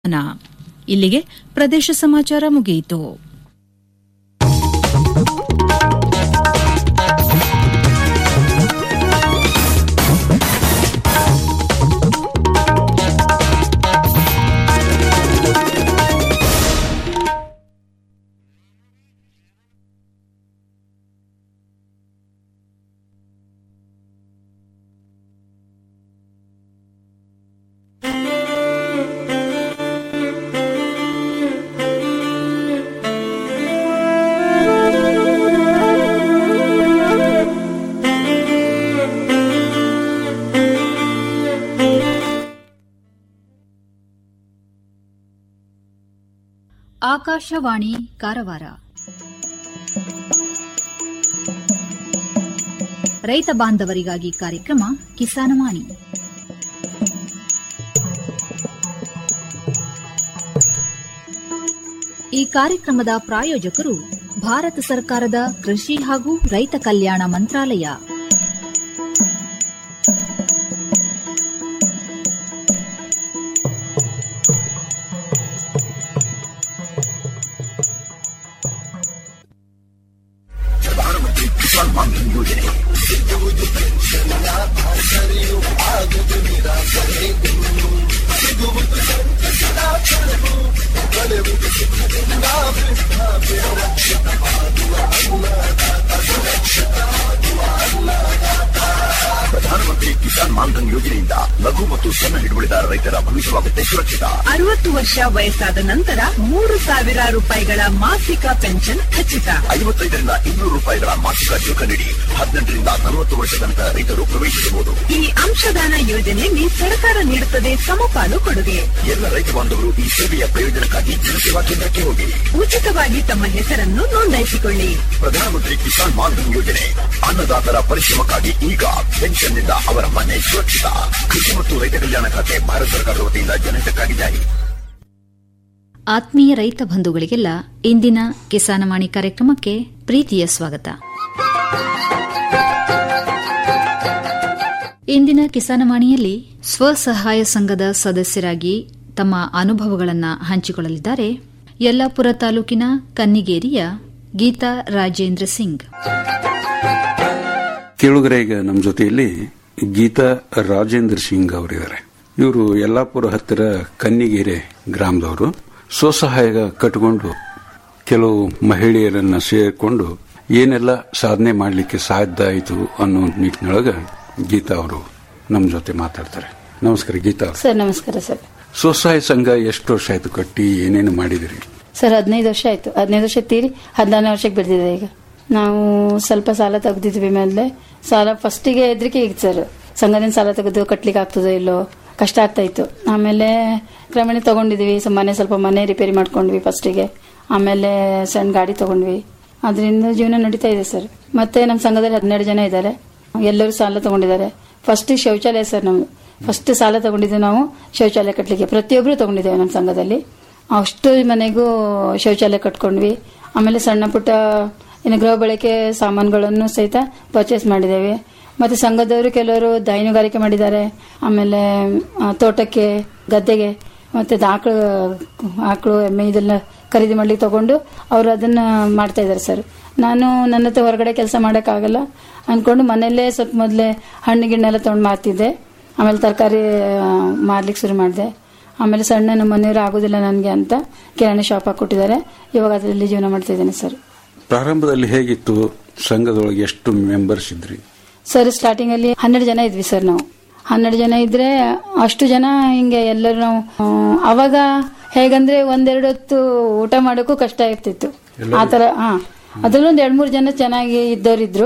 ಇಲ್ಲಿಗೆ ಪ್ರದೇಶ ಸಮಾಚಾರ ಮುಗಿಯಿತು ಆಕಾಶವಾಣಿ ಕಾರವಾರ ರೈತ ಬಾಂಧವರಿಗಾಗಿ ಕಾರ್ಯಕ್ರಮ ಕಿಸಾನವಾಣಿ ಈ ಕಾರ್ಯಕ್ರಮದ ಪ್ರಾಯೋಜಕರು ಭಾರತ ಸರ್ಕಾರದ ಕೃಷಿ ಹಾಗೂ ರೈತ ಕಲ್ಯಾಣ ಮಂತ್ರಾಲಯ ಪ್ರಧಾನಮಂತ್ರಿ ಕಿಸಾನ್ ಮಾನ್ಧನ್ ಯೋಜನೆಯಿಂದ ಲಘು ಮತ್ತು ಸಣ್ಣ ಹಿಡುವಳಿದಾರ ರೈತರ ಭವಿಷ್ಯವಾಗುತ್ತೆ ಸುರಕ್ಷಿತ ಅರವತ್ತು ವರ್ಷ ವಯಸ್ಸಾದ ನಂತರ ಮೂರು ಸಾವಿರ ರೂಪಾಯಿಗಳ ಮಾಸಿಕ ಪೆನ್ಷನ್ ಖಚಿತ ಐವತ್ತೈದರಿಂದ ಇನ್ನೂರು ರೂಪಾಯಿಗಳ ಮಾಸಿಕ ಶುಲ್ಕ ನೀಡಿ ಹದಿನೆಂಟರಿಂದ ನಲವತ್ತು ವರ್ಷ ತನಕ ರೈತರು ಪ್ರವೇಶಿಸಬಹುದು ಈ ಅಂಶದಾನ ಯೋಜನೆಯಲ್ಲಿ ಸರ್ಕಾರ ನೀಡುತ್ತದೆ ಸಮಪಾಲು ಕೊಡುಗೆ ಎಲ್ಲ ರೈತ ಬಾಂಧವರು ಈ ಸೇವೆಯ ಪ್ರಯೋಜನಕ್ಕಾಗಿ ಜನಸೇವಾ ಕೇಂದ್ರಕ್ಕೆ ಹೋಗಿ ಉಚಿತವಾಗಿ ತಮ್ಮ ಹೆಸರನ್ನು ನೋಂದಾಯಿಸಿಕೊಳ್ಳಿ ಪ್ರಧಾನಮಂತ್ರಿ ಕಿಸಾನ್ ಮಾನ್ಧನ್ ಯೋಜನೆ ಅನ್ನದಾತರ ಪರಿಶ್ರಮಕ್ಕಾಗಿ ಈಗ ಪೆನ್ಷನ್ನಿಂದ ಅವರ ಮನೆ ಸುರಕ್ಷಿತ ಕೃಷಿ ಮತ್ತು ರೈತ ಕಲ್ಯಾಣ ಖಾತೆ ಭಾರತ ಸರ್ಕಾರದ ವತಿಯಿಂದ ಜನಹಿತಕ್ಕಾಗಿ ಜಾರಿ ಆತ್ಮೀಯ ರೈತ ಬಂಧುಗಳಿಗೆಲ್ಲ ಇಂದಿನ ಕಿಸಾನವಾಣಿ ಕಾರ್ಯಕ್ರಮಕ್ಕೆ ಪ್ರೀತಿಯ ಸ್ವಾಗತ ಇಂದಿನ ಕಿಸಾನವಾಣಿಯಲ್ಲಿ ಸ್ವಸಹಾಯ ಸಂಘದ ಸದಸ್ಯರಾಗಿ ತಮ್ಮ ಅನುಭವಗಳನ್ನು ಹಂಚಿಕೊಳ್ಳಲಿದ್ದಾರೆ ಯಲ್ಲಾಪುರ ತಾಲೂಕಿನ ಕನ್ನಿಗೇರಿಯ ಗೀತಾ ರಾಜೇಂದ್ರ ಸಿಂಗ್ ಕೇಳುಗರೆ ಈಗ ನಮ್ಮ ಜೊತೆಯಲ್ಲಿ ಗೀತಾ ರಾಜೇಂದ್ರ ಸಿಂಗ್ ಅವರಿದ್ದಾರೆ ಇವರು ಯಲ್ಲಾಪುರ ಹತ್ತಿರ ಕನ್ನಿಗೆರೆ ಗ್ರಾಮದವರು ಸ್ವಸಹಾಯ ಕಟ್ಟಿಕೊಂಡು ಕೆಲವು ಮಹಿಳೆಯರನ್ನ ಸೇರಿಕೊಂಡು ಏನೆಲ್ಲ ಸಾಧನೆ ಮಾಡಲಿಕ್ಕೆ ಸಾಧ್ಯ ಆಯಿತು ಅನ್ನೋ ನಿಟ್ಟಿನೊಳಗ ಗೀತಾ ಅವರು ನಮ್ಮ ಜೊತೆ ಮಾತಾಡ್ತಾರೆ ನಮಸ್ಕಾರ ಗೀತಾ ಅವರು ಸರ್ ನಮಸ್ಕಾರ ಸರ್ ಸ್ವಸಹಾಯ ಸಂಘ ಎಷ್ಟು ವರ್ಷ ಆಯ್ತು ಕಟ್ಟಿ ಏನೇನು ಮಾಡಿದಿರಿ ಸರ್ ಹದಿನೈದು ವರ್ಷ ಆಯ್ತು ಹದಿನೈದು ವರ್ಷ ತೀರಿ ಹದಿನಾರನೇ ವರ್ಷಕ್ಕೆ ಬೆಳೆದಿದೆ ಈಗ ನಾವು ಸ್ವಲ್ಪ ಸಾಲ ತೆಗ್ದಿದ್ವಿ ಮೇಲೆ ಸಾಲ ಫಸ್ಟಿಗೆ ಹೆದರಿಕೆ ಈಗ ಸರ್ ಸಂಘದಿಂದ ಸಾಲ ತೆಗೆದು ಕಟ್ಲಿಕ್ಕೆ ಆಗ್ತದೋ ಇಲ್ಲೋ ಕಷ್ಟ ಆಗ್ತಾ ಇತ್ತು ಆಮೇಲೆ ಕ್ರಮೇಣ ತಗೊಂಡಿದ್ವಿ ಸ- ಮನೆ ಸ್ವಲ್ಪ ಮನೆ ರಿಪೇರಿ ಮಾಡ್ಕೊಂಡ್ವಿ ಫಸ್ಟಿಗೆ ಆಮೇಲೆ ಸಣ್ಣ ಗಾಡಿ ತಗೊಂಡ್ವಿ ಅದರಿಂದ ಜೀವನ ನಡೀತಾ ಇದೆ ಸರ್ ಮತ್ತೆ ನಮ್ಮ ಸಂಘದಲ್ಲಿ ಹನ್ನೆರಡು ಜನ ಇದ್ದಾರೆ ಎಲ್ಲರೂ ಸಾಲ ತಗೊಂಡಿದ್ದಾರೆ ಫಸ್ಟ್ ಶೌಚಾಲಯ ಸರ್ ನಮ್ದು ಫಸ್ಟ್ ಸಾಲ ತಗೊಂಡಿದ್ದು ನಾವು ಶೌಚಾಲಯ ಕಟ್ಟಲಿಕ್ಕೆ ಪ್ರತಿಯೊಬ್ಬರು ತಗೊಂಡಿದ್ದೇವೆ ನಮ್ಮ ಸಂಘದಲ್ಲಿ ಅಷ್ಟು ಮನೆಗೂ ಶೌಚಾಲಯ ಕಟ್ಕೊಂಡ್ವಿ ಆಮೇಲೆ ಸಣ್ಣ ಪುಟ್ಟ ಇನ್ನು ಗೃಹ ಬಳಕೆ ಸಾಮಾನುಗಳನ್ನು ಸಹಿತ ಪರ್ಚೇಸ್ ಮಾಡಿದ್ದೇವೆ ಮತ್ತೆ ಸಂಘದವರು ಕೆಲವರು ಹೈನುಗಾರಿಕೆ ಮಾಡಿದ್ದಾರೆ ಆಮೇಲೆ ಆ, ತೋಟಕ್ಕೆ ಗದ್ದೆಗೆ ಮತ್ತೆ ಆಕಳು ಆಕಳು ಎಮ್ಮೆ ಇದೆಲ್ಲ ಖರೀದಿ ಮಾಡ್ಲಿಕ್ಕೆ ತಗೊಂಡು ಅವರು ಅದನ್ನ ಮಾಡ್ತಾ ಇದ್ದಾರೆ ಸರ್ ನಾನು ನನ್ನ ಹತ್ರ ಹೊರಗಡೆ ಕೆಲಸ ಮಾಡೋಕ್ಕಾಗಲ್ಲ ಅನ್ಕೊಂಡು ಮನೆಯಲ್ಲೇ ಸ್ವಲ್ಪ ಮೊದಲೇ ಹಣ್ಣು ಗಿಣ್ಣೆಲ್ಲ ತೊಗೊಂಡು ಮಾರ್ತಿದ್ದೆ ಆಮೇಲೆ ತರಕಾರಿ ಮಾರ್ಲಿಕ್ಕೆ ಶುರು ಮಾಡಿದೆ ಆಮೇಲೆ ಸಣ್ಣ ನಮ್ಮ ಮನೆಯವರು ಆಗೋದಿಲ್ಲ ನನಗೆ ಅಂತ ಕಿರಾಣಿ ಶಾಪ್ ಹಾಕೊಟ್ಟಿದ್ದಾರೆ ಇವಾಗ ಅದರಲ್ಲಿ ಜೀವನ ಮಾಡ್ತಾ ಇದ್ದೇನೆ ಸರ್ ಪ್ರಾರಂಭದಲ್ಲಿ ಹೇಗಿತ್ತು ಸಂಘದೊಳಗೆ ಎಷ್ಟು ಮೆಂಬರ್ಸ್ ಇದ್ರಿ ಸರ್ ಸ್ಟಾರ್ಟಿಂಗ್ ಅಲ್ಲಿ ಹನ್ನೆರಡು ಜನ ಇದ್ವಿ ಸರ್ ನಾವು ಹನ್ನೆರಡು ಜನ ಇದ್ರೆ ಅಷ್ಟು ಜನ ಹಿಂಗೆ ಎಲ್ಲರೂ ನಾವು ಆ, ಅವಾಗ ಹೇಗಂದ್ರೆ ಒಂದೆರಡು ಹೊತ್ತು ಊಟ ಮಾಡೋಕ್ಕೂ ಕಷ್ಟ ಇರ್ತಿತ್ತು ಆ ತರ ಹಾ ಅದ್ರಲ್ಲೂ ಒಂದ್ ಎರಡ್ ಮೂರು ಜನ ಚೆನ್ನಾಗಿ ಇದ್ದವರಿದ್ರು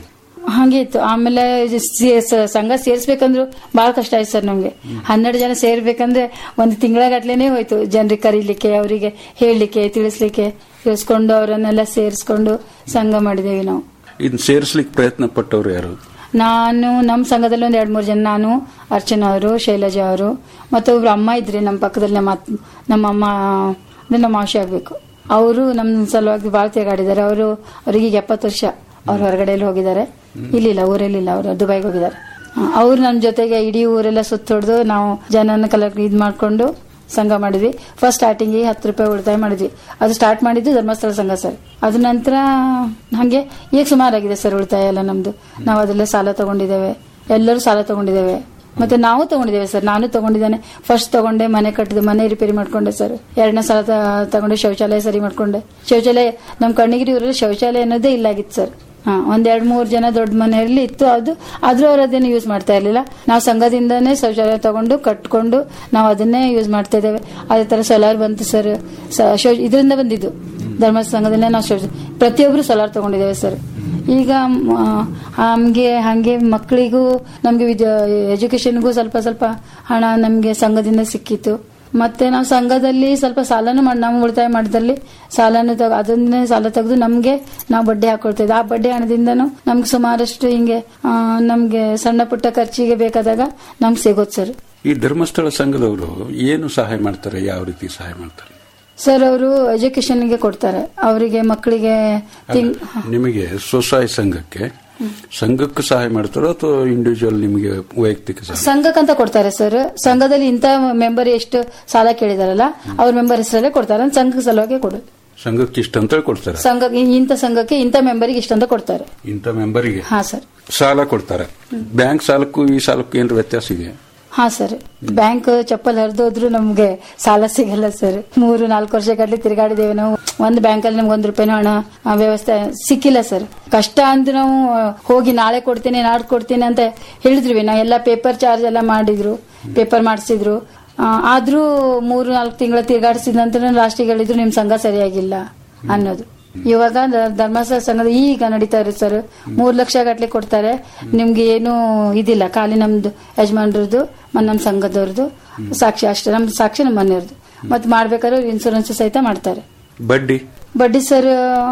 ಹಾಗೆ ಇತ್ತು ಆಮೇಲೆ ಇದು ಸೇ- ಸ- ಸಂಘ ಸೇರ್ಸ್ಬೇಕಂದ್ರು ಬಹಳ ಕಷ್ಟ ಆಯ್ತು ಸರ್ ನಮ್ಗೆ ಹನ್ನೆರಡು ಜನ ಸೇರ್ಬೇಕಂದ್ರೆ ಒಂದು ತಿಂಗಳಗಟ್ಲೆನೆ ಹೋಯ್ತು ಜನರಿಗೆ ಕರೀಲಿಕ್ಕೆ ಅವರಿಗೆ ಹೇಳಲಿಕ್ಕೆ ತಿಳಿಸ್ಲಿಕ್ಕೆ ತಿಳಿಸ್ಕೊಂಡು ಅವರನ್ನೆಲ್ಲ ಸೇರಿಸ್ಕೊಂಡು ಸಂಘ ಮಾಡಿದೇವಿ ನಾವು ಇನ್ ಸೇರಿಸ್ಲಿಕ್ಕೆ ಪ್ರಯತ್ನ ಪಟ್ಟವ್ರು ಯಾರು ನಾನು ನಮ್ಮ ಸಂಘದಲ್ಲಿ ಒಂದು ಎರಡು ಮೂರು ಜನ ನಾನು ಅರ್ಚನಾ ಅವರು ಶೈಲಜಾ ಅವರು ಮತ್ತೆ ಒಬ್ರು ಅಮ್ಮ ಇದ್ರಿ ನಮ್ಮ ಪಕ್ಕದಲ್ಲಿ ನಮ್ಮ ಅತ್- ನಮ್ಮ ಅಮ್ಮ ಅಂದ್ರೆ ನಮ್ಮ ಆಶೆ ಆಗ್ಬೇಕು ಅವರು ನಮ್ಮ ಸಲುವಾಗಿ ಭಾಳ ತಿರುಗಾಡಿದ್ದಾರೆ ಅವರು ಅವರಿಗೆ ಈಗ ಎಪ್ಪತ್ತು ವರ್ಷ ಅವ್ರು ಹೊರಗಡೆ ಎಲ್ಲಿ ಹೋಗಿದ್ದಾರೆ ಇಲ್ಲಿಲ್ಲ ಊರಲ್ಲಿಲ್ಲ ಅವರು ದುಬೈಗೆ ಹೋಗಿದ್ದಾರೆ ಅವ್ರು ನಮ್ಮ ಜೊತೆಗೆ ಇಡೀ ಊರೆಲ್ಲ ಸುತ್ತೊಡ್ದು ನಾವು ಜನನ ಕಲ ಇದ್ ಮಾಡ್ಕೊಂಡು ಸಂಘ ಮಾಡಿದ್ವಿ ಫಸ್ಟ್ ಸ್ಟಾರ್ಟಿಂಗ್ ಹತ್ತು ರೂಪಾಯಿ ಉಳಿತಾಯ ಮಾಡಿದ್ವಿ ಅದು ಸ್ಟಾರ್ಟ್ ಮಾಡಿದ್ದು ಧರ್ಮಸ್ಥಳ ಸಂಘ ಸರ್ ಅದ ನಂತರ ಹಂಗೆ ಈಗ ಸುಮಾರಾಗಿದೆ ಸರ್ ಉಳಿತಾಯ ಎಲ್ಲ ನಮ್ದು ನಾವು ಅದರಲ್ಲೇ ಸಾಲ ತಗೊಂಡಿದ್ದೇವೆ ಎಲ್ಲರೂ ಸಾಲ ತಗೊಂಡಿದ್ದೇವೆ ಮತ್ತೆ ನಾವು ತಗೊಂಡಿದ್ದೇವೆ ಸರ್ ನಾನು ತಗೊಂಡಿದ್ದೇನೆ ಫಸ್ಟ್ ತಗೊಂಡೆ ಮನೆ ಕಟ್ಟಿದೆ ಮನೆ ರಿಪೇರಿ ಮಾಡ್ಕೊಂಡೆ ಸರ್ ಎರಡನೇ ಸಲ ತ- ತಗೊಂಡೆ ಶೌಚಾಲಯ ಸರಿ ಮಾಡ್ಕೊಂಡೆ ಶೌಚಾಲಯ ನಮ್ಮ ಕಣ್ಣಿಗಿರಿ ಊರಲ್ಲಿ ಶೌಚಾಲಯ ಅನ್ನೋದೇ ಇಲ್ಲಾಗಿತ್ತು ಸರ್ ಹಾ ಒಂದ್ ಎರಡ್ ಮೂರ್ ಜನ ದೊಡ್ಡ ಮನೆಯಲ್ಲಿ ಇತ್ತು ಅದು ಆದ್ರೂ ಅವ್ರು ಅದನ್ನ ಯೂಸ್ ಮಾಡ್ತಾ ಇರ್ಲಿಲ್ಲ ನಾವು ಸಂಘದಿಂದನೇ ಶೌಚಾಲಯ ತಗೊಂಡು ಕಟ್ಕೊಂಡು ನಾವು ಅದನ್ನೇ ಯೂಸ್ ಮಾಡ್ತಾ ಇದ್ದೇವೆ ಅದೇ ತರ ಸೋಲಾರ್ ಬಂತು ಸರ್ ಇದರಿಂದ ಬಂದಿದ್ದು ಧರ್ಮ ಸಂಘದಿಂದ ನಾವು ಶೌಚ ಪ್ರತಿಯೊಬ್ರು ಸೋಲಾರ್ ತಗೊಂಡಿದ್ದೇವೆ ಸರ್ ಈಗ ಹಂಗೆ ಹಂಗೆ ಮಕ್ಕಳಿಗೂ ನಮ್ಗೆ ವಿದ್ಯಾ ಎಜುಕೇಶನ್ಗೂ ಸ್ವಲ್ಪ ಸ್ವಲ್ಪ ಹಣ ನಮ್ಗೆ ಸಂಘದಿಂದ ಸಿಕ್ಕಿತ್ತು ಮತ್ತೆ ನಾವು ಸಂಘದಲ್ಲಿ ಸ್ವಲ್ಪ ಸಾಲನು ಮಾಡಿ ನಾವು ಉಳಿತಾಯ ಮಾಡಿದಲ್ಲಿ ಸಾಲನು ತಗ ಅದನ್ನೇ ಸಾಲ ತೆಗೆದು ನಮ್ಗೆ ನಾವು ಬಡ್ಡಿ ಹಾಕೊಳ್ತಾ ಇದ್ವಿ ಆ ಬಡ್ಡಿ ಹಣದಿಂದನೂ ನಮ್ಗೆ ಸುಮಾರಷ್ಟು ಹಿಂಗೆ ಆ, ನಮ್ಗೆ ಸಣ್ಣ ಪುಟ್ಟ ಖರ್ಚಿಗೆ ಬೇಕಾದಾಗ ನಮ್ಗೆ ಸಿಗೋದು ಸರ್ ಈ ಧರ್ಮಸ್ಥಳ ಸಂಘದವರು ಏನು ಸಹಾಯ ಮಾಡ್ತಾರೆ ಯಾವ ರೀತಿ ಸಹಾಯ ಮಾಡ್ತಾರೆ ಸರ್ ಅವರು ಎಜುಕೇಶನ್ಗೆ ಕೊಡ್ತಾರೆ ಅವರಿಗೆ ಮಕ್ಕಳಿಗೆ ತಿಂಗ್ ನಿಮಗೆ ಸ್ವಸಹಾಯ ಸಂಘಕ್ಕೆ ಸಂಘಕ್ಕೆ ಸಹಾಯ ಮಾಡ್ತಾರೋ ಅಥವಾ ಇಂಡಿವಿಜುವಲ್ ನಿಮಗೆ ವೈಯಕ್ತಿಕ ಸಹಾಯ ಸಂಘಕ್ಕಂತ ಕೊಡ್ತಾರೆ ಸರ್ ಸಂಘದಲ್ಲಿ ಇಂಥ ಮೆಂಬರ್ ಎಷ್ಟು ಸಾಲ ಕೇಳಿದಾರಲ್ಲ ಅವ್ರ ಮೆಂಬರ್ ಹೆಸರಲ್ಲೇ ಕೊಡ್ತಾರೆ ಅಂತ ಸಂಘ ಸಲುವಾಗಿ ಕೊಡೋದು ಸಂಘಕ್ಕೆ ಇಷ್ಟ ಅಂತ ಕೊಡ್ತಾರೆ ಸಂಘ ಇಂಥ ಸಂಘಕ್ಕೆ ಇಂಥ ಮೆಂಬರಿಗೆ ಇಷ್ಟಂತ ಕೊಡ್ತಾರೆ ಇಂಥ ಮೆಂಬರಿಗೆ ಹಾ ಸರ್ ಸಾಲ ಕೊಡ್ತಾರೆ ಬ್ಯಾಂಕ್ ಸಾಲಕ್ಕೂ ಈ ಸಾಲಕ್ಕೂ ಏನಾರ ವ್ಯತ್ಯಾಸ ಇದೆ ಹಾ ಸರ್ ಬ್ಯಾಂಕ್ ಚಪ್ಪಲ್ ಹರಿದೋದ್ರು ನಮ್ಗೆ ಸಾಲ ಸಿಗಲ್ಲ ಸರ್ ಮೂರು ನಾಲ್ಕು ವರ್ಷ ಗಟ್ಲೆ ತಿರುಗಾಡಿದ್ದೇವೆ ನಾವು ಒಂದು ಬ್ಯಾಂಕ್ ಅಲ್ಲಿ ನಮ್ಗೆ ಒಂದ್ ರೂಪಾಯಿನೂ ಹಣ ಆ, ವ್ಯವಸ್ಥೆ ಸಿಕ್ಕಿಲ್ಲ ಸರ್ ಕಷ್ಟ ಅಂತ ನಾವು ಆ, ಹೋಗಿ ನಾಳೆ ಕೊಡ್ತೀನಿ ನಾಡ್ ಕೊಡ್ತೀನಿ ಅಂತ ಹೇಳಿದ್ವಿ ನಾವು ಎಲ್ಲ ಪೇಪರ್ ಚಾರ್ಜ್ ಎಲ್ಲ ಮಾಡಿದ್ರು ಪೇಪರ್ ಮಾಡಿಸಿದ್ರು ಆದ್ರೂ ಮೂರು ನಾಲ್ಕು ತಿಂಗಳ ತಿರುಗಾಡಿಸಿದ ನಂತರ ಲಾಸ್ಟಿಗೆ ಹೇಳಿದ್ರು ನಿಮ್ ಸಂಘ ಸರಿಯಾಗಿಲ್ಲ ಅನ್ನೋದು ಇವಾಗ ದ- ಧರ್ಮಸ್ಥಳ ಸಂಘದ ಈಗ ನಡೀತಾ ಇರುತ್ತೆ ಸರ್ ಮೂರ್ ಲಕ್ಷ ಗಟ್ಲೆ ಕೊಡ್ತಾರೆ ನಿಮ್ಗೆ ಏನು ಇದಿಲ್ಲ ಖಾಲಿ ನಮ್ದು ಯಜಮಾನ್ರದ್ದು ಮ- ನಮ್ ಸಂಘದವ್ರದ್ದು ಸಾಕ್ಷಿ ಅಷ್ಟೇ ನಮ್ ಸಾಕ್ಷಿ ನಮ್ಮ ಮನೆಯವ್ರದ್ದು ಮತ್ತೆ ಮಾಡ್ಬೇಕಾದ್ರೆ ಇನ್ಸೂರೆನ್ಸ್ ಸಹಿತ ಮಾಡ್ತಾರೆ ಬಡ್ಡಿ ಬಡ್ಡಿ ಸರ್